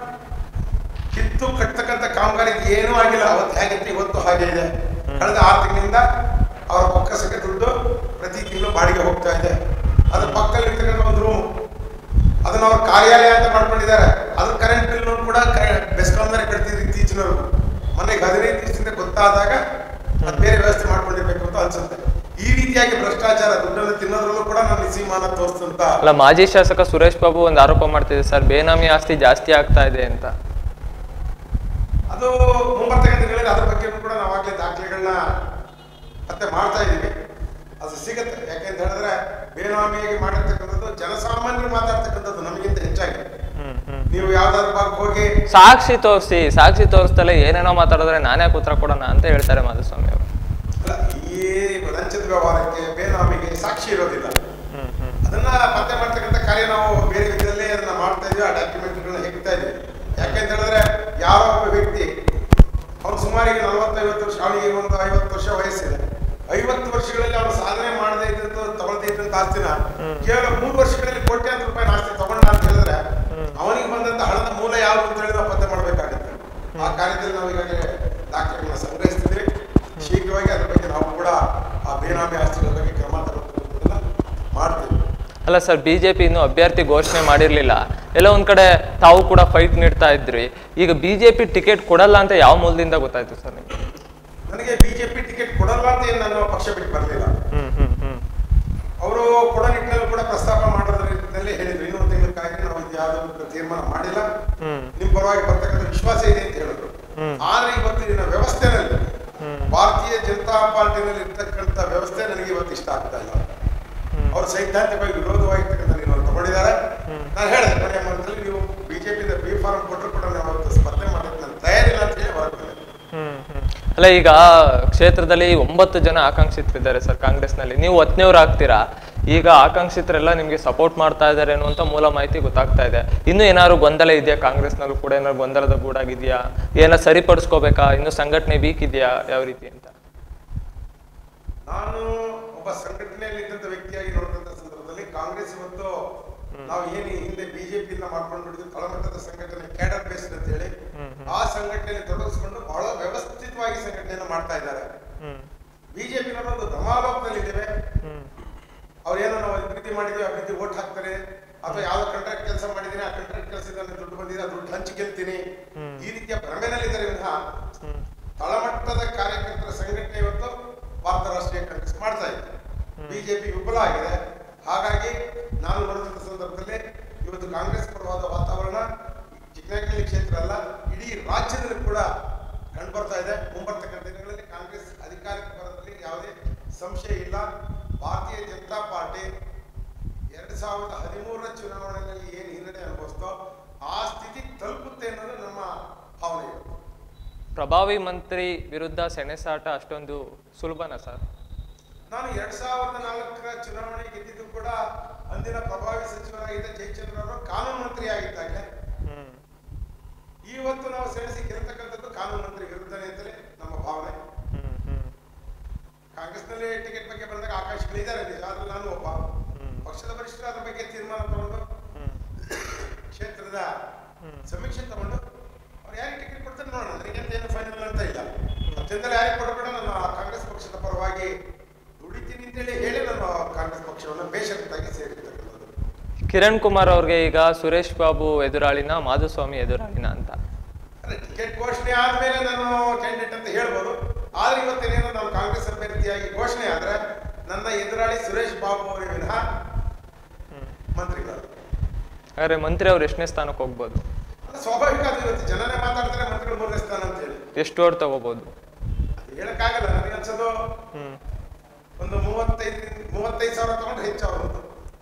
ಕಿತ್ತು ಕಟ್ತಕ್ಕಂಥ ಕಾಮಗಾರಿ ಏನೂ ಆಗಿಲ್ಲ ಅವತ್ತು ಹೇಗಿತ್ತು ಇವತ್ತು ಹಾಗೆ ಇದೆ ಕಳೆದ ಆರು ತಿಂಗಳಿಂದ ಅವರ ಪಕ್ಕಸಕ್ಕೆ ದುಡ್ಡು ಪ್ರತಿ ತಿಂಗಳು ಬಾಡಿಗೆ ಹೋಗ್ತಾ ಇದೆ ಅದ್ರ ಪಕ್ಕದಲ್ಲಿ ಇರ್ತಕ್ಕಂಥ ಒಂದು ರೂಮ್ ಅದನ್ನ ಅವ್ರ ಕಾರ್ಯಾಲಯ ಅಂತ ಮಾಡ್ಕೊಂಡಿದ್ದಾರೆ ಅದ್ರ ಕರೆಂಟ್ ಬಿಲ್ ಕೂಡ ಬೆಸ್ಕಾಂದರೆ ಕಟ್ತಿದ್ರು ಇತ್ತೀಚಿನವರು ಮನೆಗೆ ಹದಿನೈದು ದಿವಸದಿಂದ ಗೊತ್ತಾದಾಗ ಅದು ಬೇರೆ ವ್ಯವಸ್ಥೆ ಮಾಡ್ಕೊಂಡಿರ್ಬೇಕು ಅಂತ ಅನ್ಸುತ್ತೆ ಈ ರೀತಿಯಾಗಿ ಭ್ರಷ್ಟಾಚಾರ ದುಡ್ಡನ್ನು ತಿನ್ನೋದ್ರಲ್ಲೂ ಕೂಡ ನಾನು ನಿಸೀಮಾನ ತೋರಿಸಿದಂತ ಅಲ್ಲ ಮಾಜಿ ಶಾಸಕ ಸುರೇಶ್ ಬಾಬು ಒಂದು ಆರೋಪ ಮಾಡ್ತಿದೆ ಸರ್ ಬೇನಾಮಿ ಆಸ್ತಿ ಜಾಸ್ತಿ ಆಗ್ತಾ ಇದೆ ಅಂತ ಅದು ಮುಂಬರ್ತಕ್ಕಂಥ ದಿನಗಳಲ್ಲಿ ಅದ್ರ ಬಗ್ಗೆ ಕೂಡ ನಾವು ಆಗ್ಲೇ ದಾಖಲೆಗಳನ್ನ ಮತ್ತೆ ಮಾಡ್ತಾ ಇದ್ದೀವಿ ಅದು ಸಿಗುತ್ತೆ ಯಾಕೆಂತ ಹೇಳಿದ್ರೆ ಬೇನಾಮಿಯಾಗಿ ಮಾಡಿರ್ತಕ್ಕಂಥದ್ದು ಜನಸಾಮಾನ್ಯರು ಮಾತಾಡ್ತಕ್ಕಂಥದ್ದು ನಮಗಿಂತ ಹೆಚ್ಚಾಗಿ ನೀವು ಯಾವ್ದಾದ್ರು ಭಾಗಕ್ಕೆ ಹೋಗಿ ಸಾಕ್ಷಿ ತೋರಿಸಿ ಸಾಕ್ಷಿ ತೋರಿಸ್ತಲೇ ಏನೇನೋ ಮಾತಾಡಿದ್ರೆ ನಾನೇ ಉತ್ತರ ಕೊಡೋಣ ಅಂತ ಹೇಳ್ತಾರೆ ಮಾಧುಸ್ವಾಮಿ ಅವರು ಅಲ್ಲ ಈ ಲಂಚದ ವ್ಯವಹಾರಕ್ಕೆ ಬೇನಾಮಿಗೆ ಸಾಕ್ಷಿ ಇರೋದಿಲ್ಲ ಅದನ್ನ ಪತ್ತೆ ಮಾಡ್ತಕ್ಕಂಥ ಕಾರ್ಯ ನಾವು ಬೇರೆ ವಿಧದಲ್ಲೇ ಅದನ್ನ ಮಾಡ್ತಾ ಇದೀವಿ ಆ ಡಾಕ್ಯುಮೆಂಟ್ಗಳನ್ನ ಹೆಕ್ತಾ ಇದೀವಿ ಯಾಕೆಂತ ಹೇಳಿದ್ರೆ ಯಾರೋ ಒಬ್ಬ ವ್ಯಕ್ತಿ ಅವ್ನು ಸುಮಾರಿಗೆ ನಲವತ್ತೈವತ್ತು ವರ್ಷ ಅವನಿಗೆ ಒಂದು ಐವತ್ತು ವರ್ಷ ವಯಸ್ಸಿದೆ ಐವತ್ತು ವರ್ಷಗಳಲ್ಲಿ ಅವನು ಸಾಧನೆ ಮಾಡದೇ ಇದ್ದಂತ ತಗೊಳ್ದೇ ಇದ್ದಂತ ಆಸ್ತಿನ ಕೇವಲ ಮೂರು ವರ್ಷಗಳಲ್ಲಿ ಕೋಟ್ಯಾಂತರ ರೂಪಾಯಿ ಆಸ್ತಿ ತಗೊಂಡ ಅಂತ ಹೇಳಿದ್ರೆ ಅವನಿಗೆ ಬಂದಂತ ಹಣದ ಮೂಲ ಯಾವುದು ಅಂತ ಹೇಳಿ ನಾವು ಪತ್ತೆ ಮಾಡಬೇಕಾಗುತ್ತೆ ಆ ಕಾರ್ಯದಲ್ಲಿ ನಾವು ಈಗಾಗಲೇ ದಾಖಲೆಗಳನ್ನ ಸಂಗ್ರಹಿಸ್ತಿದ್ದೀವಿ ಶೀಘ್ರವಾಗಿ ಅದ್ರ ಬಗ್ಗೆ ನಾವು ಕೂಡ ಆ ಬೇನಾಮಿ ಆಸ್ತಿಗಳ ಬಗ್ಗೆ ಕ್ರಮ ತಗೊಳ್ತಕ್ಕಂಥದ್ದನ್ನ ಮಾಡ್ತೀವಿ ಅಲ್ಲ ಸರ್ ಬಿಜೆಪಿ ಇನ್ನು ಅಭ್ಯರ್ಥಿ ಘೋಷಣೆ ಮಾಡಿರ್ಲಿಲ್ಲ ಎಲ್ಲ ಒಂದ್ ಕಡೆ ತಾವು ಕೂಡ ಫೈಟ್ ನೀಡ್ತಾ ಇದ್ರಿ ಈಗ ಬಿಜೆಪಿ ಟಿಕೆಟ್ ಕೊಡಲ್ಲ ಅಂತ ಯಾವ ಮೂಲದಿಂದ ಗೊತ್ತಾಯ್ತು ಸರ್ ನಿಮ್ಗೆ ನನಗೆ ಬಿಜೆಪಿ ಟಿಕೆಟ್ ಕೊಡಲ್ಲ ಅಂತ ಏನು ನಾನು ಪಕ್ಷ ಬಿಟ್ಟು ಬರಲಿಲ್ಲ ಹ್ಮ್ ಹ್ಮ್ ಹ್ಮ್ ಅವರು ಕೊಡೋ ನಿಟ್ಟಿನಲ್ಲಿ ಕೂಡ ಪ್ರಸ್ತಾಪ ಮಾಡೋದ್ರ ನಿಟ್ಟಿನಲ್ಲಿ ಹೇಳಿದ್ರು ಇನ್ನೊಂದು ತಿಂಗಳ ಕಾಯ್ದೆ ನಾವು ಇದು ಯಾವುದೋ ತೀರ್ಮಾನ ಮಾಡಿಲ್ಲ ಹ್ಮ್ ನಿಮ್ ಪರವಾಗಿ ಬರ್ತಕ್ಕಂಥ ವಿಶ್ವಾಸ ಇದೆ ಅಂತ ಹೇಳಿದ್ರು ಆದ್ರೆ ಇವತ್ತಿನ ವ್ಯವಸ್ಥೆನಲ್ಲಿ ಭಾರತೀಯ ಜನತಾ ಪಾರ್ಟಿನಲ್ಲಿ ಇರ್ತಕ್ಕಂಥ ವ್ಯವಸ್ಥೆ ನನಗೆ ಇವತ್ತು ಇಷ್ಟ ಆಗ್ತಾ ಇಲ್ಲ ಅವರು ಸೈದ್ಧಾಂತಿಕವಾಗಿ ವಿರೋಧವಾಗಿರ್ತಕ್ಕಂಥ ನೀವು ತಗೊಂಡಿದ್ದಾರೆ ನಾನು ಹೇಳಿದೆ ಕೊನೆಯ ಮಂತ್ರಲ್ಲಿ ನೀವು ಬಿಜೆಪಿಯಿಂದ ಬಿ ಫಾರ್ಮ್ ಕೊಟ್ಟರು ಕೂಡ ನಾವು ಅವತ್ತು ಸ್ಪರ್ಧೆ ಮಾಡೋಕ್ಕೆ ನಾನು ತಯಾರಿಲ್ಲ ಅಂತ ಹೇಳಿ ಹೊರಗೆ ಬಂದೆ. ಹ್ಮ್ ಹ್ಮ್ ಅಲ್ಲ ಈಗ ಕ್ಷೇತ್ರದಲ್ಲಿ ಒಂಬತ್ತು ಜನ ಆಕಾಂಕ್ಷಿತರಿದ್ದಾರೆ ಸರ್ ಕಾಂಗ್ರೆಸ್ನಲ್ಲಿ ನೀವು ಹತ್ತನೇವ್ರು ಆಗ್ತೀರಾ ಈಗ ಆಕಾಂಕ್ಷಿತರೆಲ್ಲ ನಿಮ್ಗೆ ಸಪೋರ್ಟ್ ಮಾಡ್ತಾ ಇದ್ದಾರೆ ಅನ್ನುವಂಥ ಮೂಲ ಮಾಹಿತಿ ಗೊತ್ತಾಗ್ತಾ ಇದೆ ಇನ್ನು ಏನಾದ್ರು ಗೊಂದಲ ಇದೆಯಾ ಕಾಂಗ್ರೆಸ್ನಲ್ಲೂ ಕೂಡ ಏನಾದ್ರು ಗೊಂದಲದ ಗೂಡಾಗಿದೆಯಾ ಏನೋ ಸರಿಪಡಿಸ್ಕೋಬೇಕಾ ಇನ್ನು ಸಂಘಟನೆ ವೀಕ್ ಇದೆಯಾ ಯಾವ ರೀತಿ ಅಂತ ನಾನು ಒಬ್ಬ ಸಂಘಟನೆಯಲ್ಲಿ ಇದ್ದಂತ ವ್ಯಕ್ತಿಯಾಗಿ ನೋಡಿದಂತ ಸಂದರ್ಭದಲ್ಲಿ ಕಾಂಗ್ರೆಸ್ ಇವತ್ತು ನಾವು ಏನು ಈ ಹಿಂದೆ ಬಿಜೆಪಿಯಿಂದ ಮಾಡ್ಕೊಂಡು ಬಿಟ್ಟಿದ್ದು ತಳಮಟ್ಟದ ಸಂಘಟನೆ ಕ್ಯಾಡರ್ ಬೇಸ್ಡ್ ಅಂತ ಹೇಳಿ ಆ ಸಂಘಟನೆಯಲ್ಲಿ ತೊಡಗಿಸ್ಕೊಂಡು ಬಹಳ ವ್ಯವಸ್ಥಿತವಾಗಿ ಸಂಘಟನೆಯನ್ನು ಮಾಡ್ತಾ ಇದ್ದಾರೆ ಹ್ಮ್ ಬಿಜೆಪಿನವರು ಒಂದು ಧಮಾಲೋಕದಲ್ಲಿ ಇದ್ದೇವೆ ಹ್ಮ್ ಅವ್ರೇನೋ ನಾವು ಅಭಿವೃದ್ಧಿ ಮಾಡಿದ್ವಿ ಅಭಿವೃದ್ಧಿ ಓಟ್ ಹಾಕ್ತಾರೆ ಅಥವಾ ಯಾವ ಕಾಂಟ್ರಾಕ್ಟ್ ಕೆಲಸ ಮಾಡಿದೀನಿ ಆ ಕಾಂಟ್ರಾಕ್ಟ್ ಕೆಲಸದಿಂದ ನನಗೆ ದುಡ್ಡು ಬಂದಿದೆ ಆ ದುಡ್ಡು ಹಂಚಿ ಗೆಲ್ತೀನಿ ಈ ರೀತಿಯ ಭ್ರಮೆನಲ್ಲಿದ್ದಾರೆ ವಿನಃ ಹ್ಮ್ ತಳಮಟ್ಟದ ಕಾರ್ಯಕರ್ತರ ಸಂಘಟನೆ ಇವತ್ತು ಭಾರತ ರಾಷ್ಟ್ರೀಯ ಕಾಂಗ್ರೆಸ್ ಮಾಡ್ತಾ ಇದೆ ಬಿಜೆಪಿ ವಿಫಲ ಆಗಿದೆ ಹಾಗಾಗಿ ನಾನು ನೋಡಿದಂತ ಸಂದರ್ಭದಲ್ಲಿ ಇವತ್ತು ಕಾಂಗ್ರೆಸ್ ಪರವಾದ ವಾತಾವರಣ ಚಿಕ್ಕನಹಳ್ಳಿ ಕ್ಷೇತ್ರ ಅಲ್ಲ ಇಡೀ ರಾಜ್ಯದಲ್ಲಿ ಕೂಡ ಕಂಡು ಬರ್ತಾ ಇದೆ ಮುಂಬರ್ತಕ್ಕಂಥ ದಿನಗಳಲ್ಲಿ ಕಾಂಗ್ರೆಸ್ ಅಧಿಕಾರಕ್ಕೆ ಬರೋದ್ರಲ್ಲಿ ಯಾವುದೇ ಸಂಶಯ ಇಲ್ಲ ಭಾರತೀಯ ಜನತಾ ಪಾರ್ಟಿ ಎರಡ್ ಸಾವಿರದ ಹದಿಮೂರರ ಚುನಾವಣೆಯಲ್ಲಿ ಏನು ಹಿನ್ನಡೆ ಅನುಭವಿಸ್ತೋ ಆ ಸ್ಥಿತಿ ತಲುಪುತ್ತೆ ಅನ್ನೋದು ನಮ್ಮ ಭಾವನೆ ಇವತ್ತು. ಪ್ರಭಾವಿ ಮಂತ್ರಿ ವಿರುದ್ಧ ಸೆಣಸಾಟ ಅಷ್ಟೊಂದು ಸುಲಭನಾ ಸರ್ ನಾನು ಎರಡ್ ಸಾವಿರದ ನಾಲ್ಕರ ಚುನಾವಣೆ ಗೆದ್ದಿದ್ದು ಕೂಡ ಅಂದಿನ ಪ್ರಭಾವಿ ಸಚಿವರಾಗಿದ್ದ ಜಯಚಂದ್ರ ಅವರು ಕಾನೂನು ಮಂತ್ರಿ ಆಗಿದ್ದಾಗಲೇ ಹ್ಮ್ ಇವತ್ತು ನಾವು ಸೆಣಸಿ ಗೆಲ್ತಕ್ಕಂಥದ್ದು ಕಾನೂನು ಮಂತ್ರಿ ವಿರುದ್ಧನೇ ಅಂತಲೇ ನಮ್ಮ ಭಾವನೆ ಹ್ಮ್ ಹ್ಮ್ ಕಾಂಗ್ರೆಸ್ನಲ್ಲಿ ಟಿಕೆಟ್ ಬಗ್ಗೆ ಬಂದಾಗ ಆಕಾಶಗಳಿದ್ದಾರೆ ನಿಜ ಆದ್ರೆ ನಾನು ಒಬ್ಬ ಪಕ್ಷದ ವರಿಷ್ಠರು ಅದ್ರ ಬಗ್ಗೆ ತೀರ್ಮಾನ ತಗೊಂಡು ಹ್ಮ್ ಕ್ಷೇತ್ರದ ಸಮೀಕ್ಷೆ ತಗೊಂಡು ಅವ್ರು ಯಾರಿಗೆ ಟಿಕೆಟ್ ಕೊಡ್ತಾರೆ ನೋಡೋಣ ನನಗಂತ ಏನು ಫೈನಲ್ ಅಂತ ಇಲ್ಲ ಅತ್ಯಂತಲೇ ಯಾರಿಗೆ ಕೊಡಬೇಡ ನಾನು ಕಾಂಗ್ರೆಸ್ ಪಕ್ಷದ ಪರವಾಗಿ ದುಡಿತೀನಿ ಅಂತೇಳಿ ಹೇಳಿ ನಾನು ಕಾಂಗ್ರೆಸ್ ಪಕ್ಷವನ್ನು ಬೇಷರತ್ತಾಗಿ ಸೇರಿರ್ತಕ್ಕಂಥದ್ದು ಕಿರಣ್ ಕುಮಾರ್ ಅವ್ರಿಗೆ ಈಗ ಸುರೇಶ್ ಬಾಬು ಎದುರಾಳಿನ ಮಾಧುಸ್ವಾಮಿ ಎದುರಾಳಿನ ಅಂತ ಅದೇ ಟಿಕೆಟ್ ಘೋಷಣೆ ಆದ್ಮೇಲೆ ನಾನು ಕ್ಯಾಂಡಿಡೇಟ್ ಅಂತ ಹೇಳ್ಬೋದು ಆದ್ರೆ ಇವತ್ತೇನೇನೋ ನಾನು ಕಾಂಗ್ರೆಸ್ ಅಭ್ಯರ್ಥಿಯಾಗಿ ಘೋಷಣೆ ಆದ್ರೆ ನನ್ನ ಎದುರಾಳಿ ಸುರೇಶ್ ಬಾಬು ಅವರೇ ವಿನಃ ಮಂತ್ರಿಗಳು ಹಾಗಾದ್ರೆ ಮಂತ್ರಿ ಅವ್ರು ಎಷ್ಟನೇ ಸ್ಥಾನಕ್ಕೆ ಹೋಗ್ಬೋದು ಅದು ಸ್ವಾಭಾವಿಕ ಅದು ಇವತ್ತು ಜನನೇ ಮಾತಾಡ್ತಾರೆ ಮಂತ್ರಿಗಳು ಮೂರನೇ ಸ್ಥಾನ ಅಂತ ಹೇಳಿ ಎಷ್ಟು ಓಟ್ ತಗೋಬಹುದು ಅದು ಹೇಳಕ್ಕಾಗಲ್ಲ ನನಗೆ ಅನ್ಸೋದು ಹ್ಮ್ ಒಂದು ಮೂವತ್ತೈದು ಮೂವತ್ತೈದು ಸಾವಿರ ತಗೊಂಡ್ರೆ ಹೆಚ್ಚು ಅವ್ರದ್ದು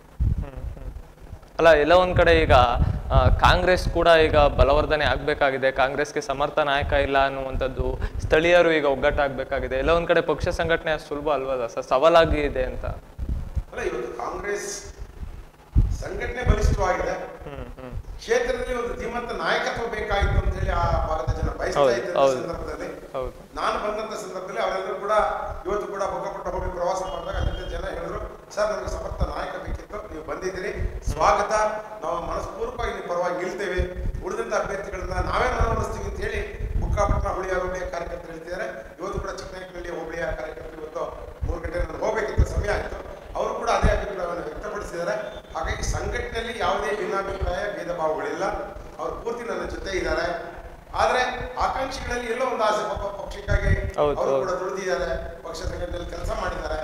ಅಲ್ಲ ಎಲ್ಲ ಒಂದ್ ಕಡೆ ಈಗ ಆ, ಕಾಂಗ್ರೆಸ್ ಕೂಡ ಈಗ ಬಲವರ್ಧನೆ ಆಗ್ಬೇಕಾಗಿದೆ ಕಾಂಗ್ರೆಸ್ಗೆ ಸಮರ್ಥ ನಾಯಕ ಇಲ್ಲ ಅನ್ನುವಂಥದ್ದು ಸ್ಥಳೀಯರು ಈಗ ಒಗ್ಗಟ್ಟಾಗಬೇಕಾಗಿದೆ ಎಲ್ಲ ಒಂದ್ ಕಡೆ ಪಕ್ಷ ಸಂಘಟನೆ ಅಷ್ಟು ಸುಲಭ ಅಲ್ವಲ್ಲ ಸರ್ ಸವಾಲಾಗಿ ಇದೆ ಅಂತ ಅಲ್ಲ ಇವತ್ತು ಕಾಂಗ್ರೆಸ್ ಸಂಘಟನೆ ಬಲಿಷ್ಠವಾಗಿದೆ ಹ್ಮ್ ಹ್ಮ್ ಕ್ಷೇತ್ರದಲ್ಲಿ ಒಂದು ಧೀಮಂತ ನಾಯಕತ್ವ ಬೇಕಾಗಿತ್ತು ಅಂತ ಹೇಳಿ ಆ ಭಾಗದ ಜನ ಬಯಸ್ತಾ ಹೌದು, ಇದ್ದ ಹೌದು. ಸಂದರ್ಭದಲ್ಲಿ ಹೌದು ನಾನು ಬಂದಂತ ಸಂದರ್ಭದಲ್ಲಿ ಅವರೆಲ್ಲರೂ ಕೂಡ ಇವತ್ತು ಕೂಡ ಬೊಕ್ಕಪಟ್ಟ ಹೋಗಿ ಪ್ರವಾಸ ಮಾಡಿದಾಗ ಅಲ್ಲಿಂದ ಜನ ಹೇಳಿದ್ರು ಸರ್ ನಮಗೆ ಸಮರ್ಥ ನಾಯಕ ಬೇಕಿತ್ತು ನೀವು ಬಂದಿದ್ದೀರಿ ಸ್ವಾಗತ ನಾವು ಮನಸ್ಪೂರ್ವಕವಾಗಿ ನಿಮ್ಮ ಪರವಾಗಿ ನಿಲ್ತೇವೆ ಉಳಿದಂತ ಅಭ್ಯರ್ಥಿಗಳನ್ನ ನಾವೇ ಮನವೊಲಿಸ್ತೀವಿ ಅಂತ ಹೇಳಿ ಬುಕ್ಕಾಪಟ್ಟಣ ಹುಳಿಯ ಹೋಬಳಿಯ ಕಾರ್ಯಕರ್ತರು ಹೇಳ್ತಿದ್ದಾರೆ ಇವತ್ತು ಕೂಡ ಚಿಕ್ಕನಾಯಕನಹಳ್ಳಿ ಹೋಬಳಿಯ ಕಾರ್ಯಕರ್ತರು ಇವತ್ತು ಮೂರು ಗಂಟೆ ನಾನು ಹೋಗ್ಬೇಕಿತ್ತು ಸಮಯ ಆಯಿತು ಅವರು ಕೂಡ ಅದೇ ಅಭಿಪ್ರಾಯವನ್ನು ವ್ಯಕ್ತಪಡಿಸಿದ್ದಾರೆ ಹಾಗಾಗಿ ಸಂಘಟನೆಯಲ್ಲಿ ಯಾವುದೇ ಭಿನ್ನಾಭಿಪ್ರಾಯ ಭೇದ ಭಾವಗಳಿಲ್ಲ ಅವರು ಪೂರ್ತಿ ನನ್ನ ಜೊತೆ ಇದ್ದಾರೆ ಆದ್ರೆ ಆಕಾಂಕ್ಷಿಗಳಲ್ಲಿ ಎಲ್ಲೋ ಒಂದು ಆಸೆ ಪಾಪ ಪಕ್ಷಕ್ಕಾಗಿ ಹೌದು, ಅವರು ಹೌದು. ಕೂಡ ದುಡಿದಿದ್ದಾರೆ ಪಕ್ಷ ಸಂಘಟನೆಯಲ್ಲಿ ಕೆಲಸ ಮಾಡಿದ್ದಾರೆ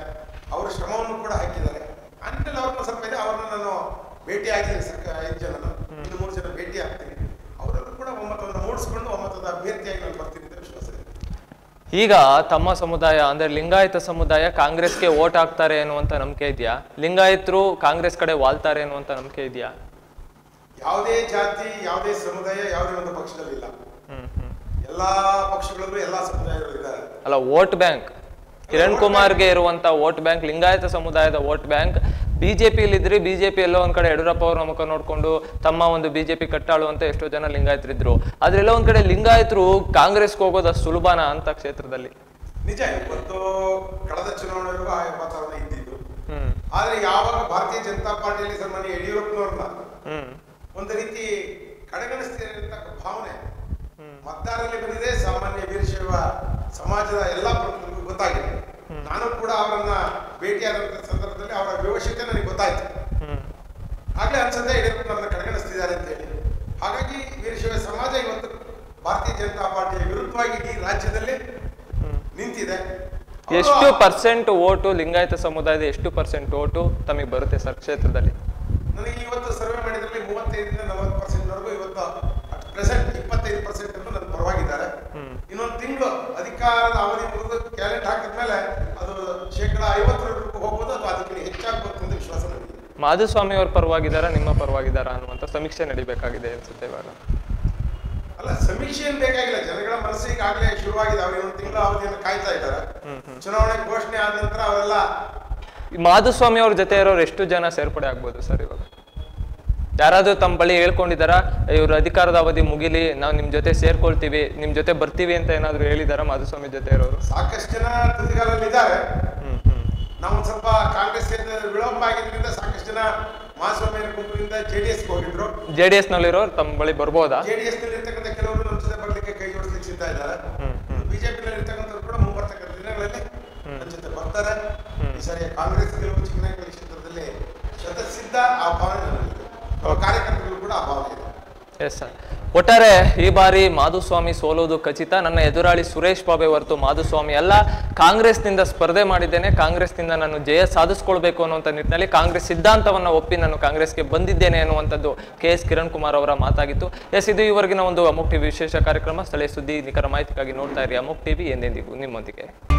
ಅವರ ಶ್ರಮವನ್ನು ಕೂಡ ಹಾಕಿದ್ದಾರೆ ಆಮೇಲೆ ಅವ್ರನ್ನ ಸ್ವಲ್ಪ ಇದೆ ಅವ್ರನ್ನ ನಾನು ಭೇಟಿ ಆಗಿದ್ದೀನಿ ಸರ್ಕ ಐದು ಜನ ಇನ್ನು ಮೂರು ಜನ ಭೇಟಿ ಆಗ್ತೀನಿ ಅವರನ್ನು ಕೂಡ ಒಮ್ಮತವನ್ನು ಮೂಡಿಸ್ಕೊಂಡು ಒಮ್ಮತದ ಅಭ್ಯರ್ಥಿಯಾಗಿ ನಾನು ಬರ್ತೀನಿ ಅಂತ ವಿಶ್ವಾಸ ಇದೆ ಈಗ ತಮ್ಮ ಸಮುದಾಯ ಅಂದ್ರೆ ಲಿಂಗಾಯತ ಸಮುದಾಯ ಕಾಂಗ್ರೆಸ್ಗೆ ಓಟ್ ಹಾಕ್ತಾರೆ ಅನ್ನುವಂತ ನಂಬಿಕೆ ಇದೆಯಾ ಲಿಂಗಾಯತರು ಕಾಂಗ್ರೆಸ್ ಕಡೆ ವಾಲ್ತಾರೆ ಅನ್ನುವಂತ ನಂಬಿಕೆ ಇದೆಯಾ ಯಾವುದೇ ಜಾತಿ ಯಾವುದೇ ಸಮುದಾಯ ಯಾವುದೇ ಒಂದು ಪಕ್ಷದಲ್ಲಿ ಇಲ್ಲ ಹ್ಮ್ ಹ್ಮ್ ಎಲ್ಲಾ ಪಕ್ಷಗಳಲ್ಲೂ ಎಲ್ಲಾ ಸಮುದಾಯಗಳು ಇದ್ದಾರೆ ಅಲ್ಲ ವೋಟ್ ಬ್ಯಾಂಕ್ ಕಿರಣ್ ಕುಮಾರ್ಗೆ ಇರುವಂತ ವೋಟ್ ಬ್ಯಾಂಕ್ ಲಿಂಗಾಯತ ಸಮುದಾಯದ ವೋಟ್ ಬ್ಯಾಂಕ್ ಬಿಜೆಪಿಯಲ್ಲಿ ಇದ್ರಿ ಬಿಜೆಪಿ ಎಲ್ಲೋ ಒಂದ್ ಕಡೆ ಯಡಿಯೂರಪ್ಪ ಅವ್ರ ಮುಖ ನೋಡ್ಕೊಂಡು ತಮ್ಮ ಒಂದು ಬಿಜೆಪಿ ಕಟ್ಟಾಳು ಅಂತ ಎಷ್ಟೋ ಜನ ಲಿಂಗಾಯತರಿದ್ರು ಆದ್ರೆ ಎಲ್ಲೋ ಒಂದ್ ಕಡೆ ಲಿಂಗಾಯತರು ಕಾಂಗ್ರೆಸ್ಗೆ ಹೋಗೋದು ಅಷ್ಟು ಸುಲಭನಾ ಅಂತ ಕ್ಷೇತ್ರದಲ್ಲಿ ನಿಜ ಇವತ್ತು ಕಳೆದ ಚುನಾವಣೆವರೆಗೂ ಆ ವಾತಾವರಣ ಇದ್ದಿದ್ದು ಹ್ಮ್ ಆದ್ರೆ ಯಾವಾಗ ಭಾರತೀಯ ಜನತಾ ಪಾರ್ಟಿಯಲ್ಲಿ ಸನ್ಮಾನ್ಯ ಯಡಿಯೂರಪ್ಪನವ್ರನ್ನ ಹ್ಮ್ ಒಂದು ರೀತಿ ಕಡೆಗಣಿಸ್ತಿದ್ದಾರೆ ಅಂತ ಭಾವನೆ ಮತದಾರರಲ್ಲಿ ಬಂದಿದೆ ಸಾಮಾನ್ಯ ವೀರಶೈವ ಸಮಾಜದ ಎಲ್ಲಾ ಪ್ರಮುಖರಿಗೂ ಗೊತ್ತಾಗಿದೆ ನಾನು ಕೂಡ ಅವರನ್ನ ಭೇಟಿಯಾದಂತ ಸಂದರ್ಭದಲ್ಲಿ ಅವರ ವಿವಶತೆ ನನಗೆ ಗೊತ್ತಾಯ್ತು ಹ್ಮ್ ಆಗ್ಲೇ ಅನ್ಸುತ್ತೆ ಯಡಿಯೂರಪ್ಪನವರನ್ನ ಕಡೆಗಣಿಸ್ತಿದ್ದಾರೆ ಅಂತ ಹೇಳಿ ಹಾಗಾಗಿ ವೀರಶೈವ ಸಮಾಜ ಇವತ್ತು ಭಾರತೀಯ ಜನತಾ ಪಾರ್ಟಿಯ ವಿರುದ್ಧವಾಗಿ ಇಡೀ ರಾಜ್ಯದಲ್ಲಿ ನಿಂತಿದೆ ಅವರು ಎಷ್ಟು ಪರ್ಸೆಂಟ್ ಓಟು ಲಿಂಗಾಯತ ಸಮುದಾಯದ ಎಷ್ಟು ಪರ್ಸೆಂಟ್ ಓಟು ತಮಗೆ ಬರುತ್ತೆ ಸರ್ ಕ್ಷೇತ್ರದಲ್ಲಿ ನನಗೆ ಇವತ್ತು ಸರ್ವೆ ಮಾಡಿದ್ರಲ್ಲಿ ಮೂವತ್ತೈದರಿಂದ ನಲವತ್ತು ಪರ್ಸೆಂಟ್ ವರೆಗೂ ಇವತ್ತು ಅಟ್ ಪ್ರೆಸೆಂಟ್ ಇಪ್ಪತ್ತೈದು ಪರ್ಸೆಂಟ್ ಅನ್ನು ನನ್ನ ಪರವಾಗಿದ್ದಾರೆ ಇನ್ನೊಂದು ತಿಂಗಳು ಅಧಿಕಾರದ ಅವಧಿ ಮುಗಿದು ಕ್ಯಾಲೆಂಟ್ ಹಾಕಿದ್ಮೇಲೆ ಅದು ಶೇಕಡ ಐವತ್ತರವರೆಗೂ ಹೋಗ್ಬೋದು ಅಥವಾ ಅದಕ್ಕೆ ಹೆಚ್ಚಾಗ್ಬೋದು ಅಂತ ವಿಶ್ವಾಸ ನನಗೆ ಮಾಧುಸ್ವಾಮಿ ಅವ್ರ ಪರವಾಗಿದ್ದಾರಾ ನಿಮ್ಮ ಪರವಾಗಿದ್ದಾರಾ ಅನ್ನುವಂಥ ಸಮೀಕ್ಷೆ ನಡಿಬೇಕಾಗಿದೆ ಅನ್ಸುತ್ತೆ ಇವಾಗ ಅಲ್ಲ ಸಮೀಕ್ಷೆ ಏನ್ ಬೇಕಾಗಿಲ್ಲ ಜನಗಳ ಮನಸ್ಸು ಈಗಾಗಲೇ ಶುರುವಾಗಿದೆ ಅವ್ರು ಇನ್ನೊಂದು ತಿಂಗಳ ಅವಧಿಯನ್ನು ಕಾಯ್ತಾ ಇದ್ದಾರೆ ಚುನಾವಣೆ ಘೋಷಣೆ ಆದ ನಂತರ ಅವರೆಲ್ಲ ಈ ಮಾಧುಸ್ವಾಮಿ ಅವ್ರ ಜೊತೆ ಇರೋರು ಎಷ್ಟು ಜನ ಸೇರ್ಪಡೆ ಆಗ್ಬೋದು ಸರ್ ಇವಾಗ ಯಾರಾದ್ರೂ ತಮ್ಮ ಬಳಿ ಹೇಳ್ಕೊಂಡಿದಾರ ಇವ್ರ ಅಧಿಕಾರದ ಅವಧಿ ಮುಗಿಲಿ ನಾವು ನಿಮ್ ಜೊತೆ ಸೇರ್ಕೊಳ್ತೀವಿ ನಿಮ್ ಜೊತೆ ಬರ್ತೀವಿ ಅಂತ ಏನಾದ್ರು ಹೇಳಿದಾರ ಮಾಧುಸ್ವಾಮಿ ಜೊತೆ ಇರೋರು ಸಾಕಷ್ಟು ಜನ ತುದಿಗಾಲಲ್ಲಿ ಇದ್ದಾರೆ ಹ್ಮ್ ಹ್ಮ್ ನಾವು ಒಂದ್ ಸ್ವಲ್ಪ ಕಾಂಗ್ರೆಸ್ ವಿಳಂಬ ಆಗಿದ್ರಿಂದ ಸಾಕಷ್ಟು ಜನ ಮಹಾಸ್ವಾಮಿಯ ಗುಂಪಿನಿಂದ ಜೆ ಡಿ ಎಸ್ಗೆ ಹೋಗಿದ್ರು ಜೆ ಡಿ ಎಸ್ ನಲ್ಲಿರೋರು ತಮ್ಮ ಬಳಿ ಬರ್ಬೋದಾ ಜೆ ಡಿ ಎಸ್ ನಲ್ಲಿ ಇರ್ತಕ್ಕಂಥ ಕೆಲವರು ನಮ್ಮ ಜೊತೆ ಬರ್ಲಿಕ್ಕೆ ಕೈ ಜೋಡಿಸ್ಲಿಕ್ಕೆ ಸಿದ್ಧ ಇದ್ದಾರೆ ಬಿಜೆಪಿ ನಲ್ಲಿ ಇರ್ತಕ್ಕಂಥವ್ರು ಕೂಡ ಮುಂಬರ್ತಕ್ಕಂಥ ದಿನಗಳಲ್ಲಿ ನಮ್ಮ ಜೊತೆ ಬರ್ತಾರೆ ಈ ಸಾರಿ ಕಾಂಗ್ರೆಸ್ ಗೆಲುವು ಚಿಕ್ಕನಾಯಕನಹಳ್ಳಿ ಕ್ಷೇತ್ರದಲ್ಲಿ ಶತಸಿದ್ಧ ಆ ಭಾವನೆ ನನ್ನಲ್ಲಿದೆ ನಮ್ಮ ಕಾರ್ಯಕರ್ತರು ಕೂಡ ಆ ಭಾವನೆ ಇದೆ ಎಸ್ ಸರ್ ಒಟ್ಟಾರೆ ಈ ಬಾರಿ ಮಾಧುಸ್ವಾಮಿ ಸೋಲೋದು ಖಚಿತ ನನ್ನ ಎದುರಾಳಿ ಸುರೇಶ್ ಬಾಬೆ ಹೊರತು ಮಾಧುಸ್ವಾಮಿ ಅಲ್ಲ ಕಾಂಗ್ರೆಸ್ನಿಂದ ಸ್ಪರ್ಧೆ ಮಾಡಿದ್ದೇನೆ ಕಾಂಗ್ರೆಸ್ನಿಂದ ನಾನು ಜಯ ಸಾಧಿಸ್ಕೊಳ್ಬೇಕು ಅನ್ನುವಂಥ ನಿಟ್ಟಿನಲ್ಲಿ ಕಾಂಗ್ರೆಸ್ ಸಿದ್ಧಾಂತವನ್ನು ಒಪ್ಪಿ ನಾನು ಕಾಂಗ್ರೆಸ್ಗೆ ಬಂದಿದ್ದೇನೆ ಅನ್ನುವಂಥದ್ದು ಕೆ ಎಸ್ ಕಿರಣ್ ಕುಮಾರ್ ಅವರ ಮಾತಾಗಿತ್ತು ಎಸ್ ಇದು ಇವರೆಗಿನ ಒಂದು ಅಮುಕ್ ಟಿವಿ ವಿಶೇಷ ಕಾರ್ಯಕ್ರಮ ಸ್ಥಳೀಯ ಸುದ್ದಿ ನಿಖರ ಮಾಹಿತಿಗಾಗಿ ನೋಡ್ತಾ ಇರಿ ಅಮುಕ್ ಟಿವಿ ಎಂದೆಂದಿಗೂ ನಿಮ್ಮೊಂದಿಗೆ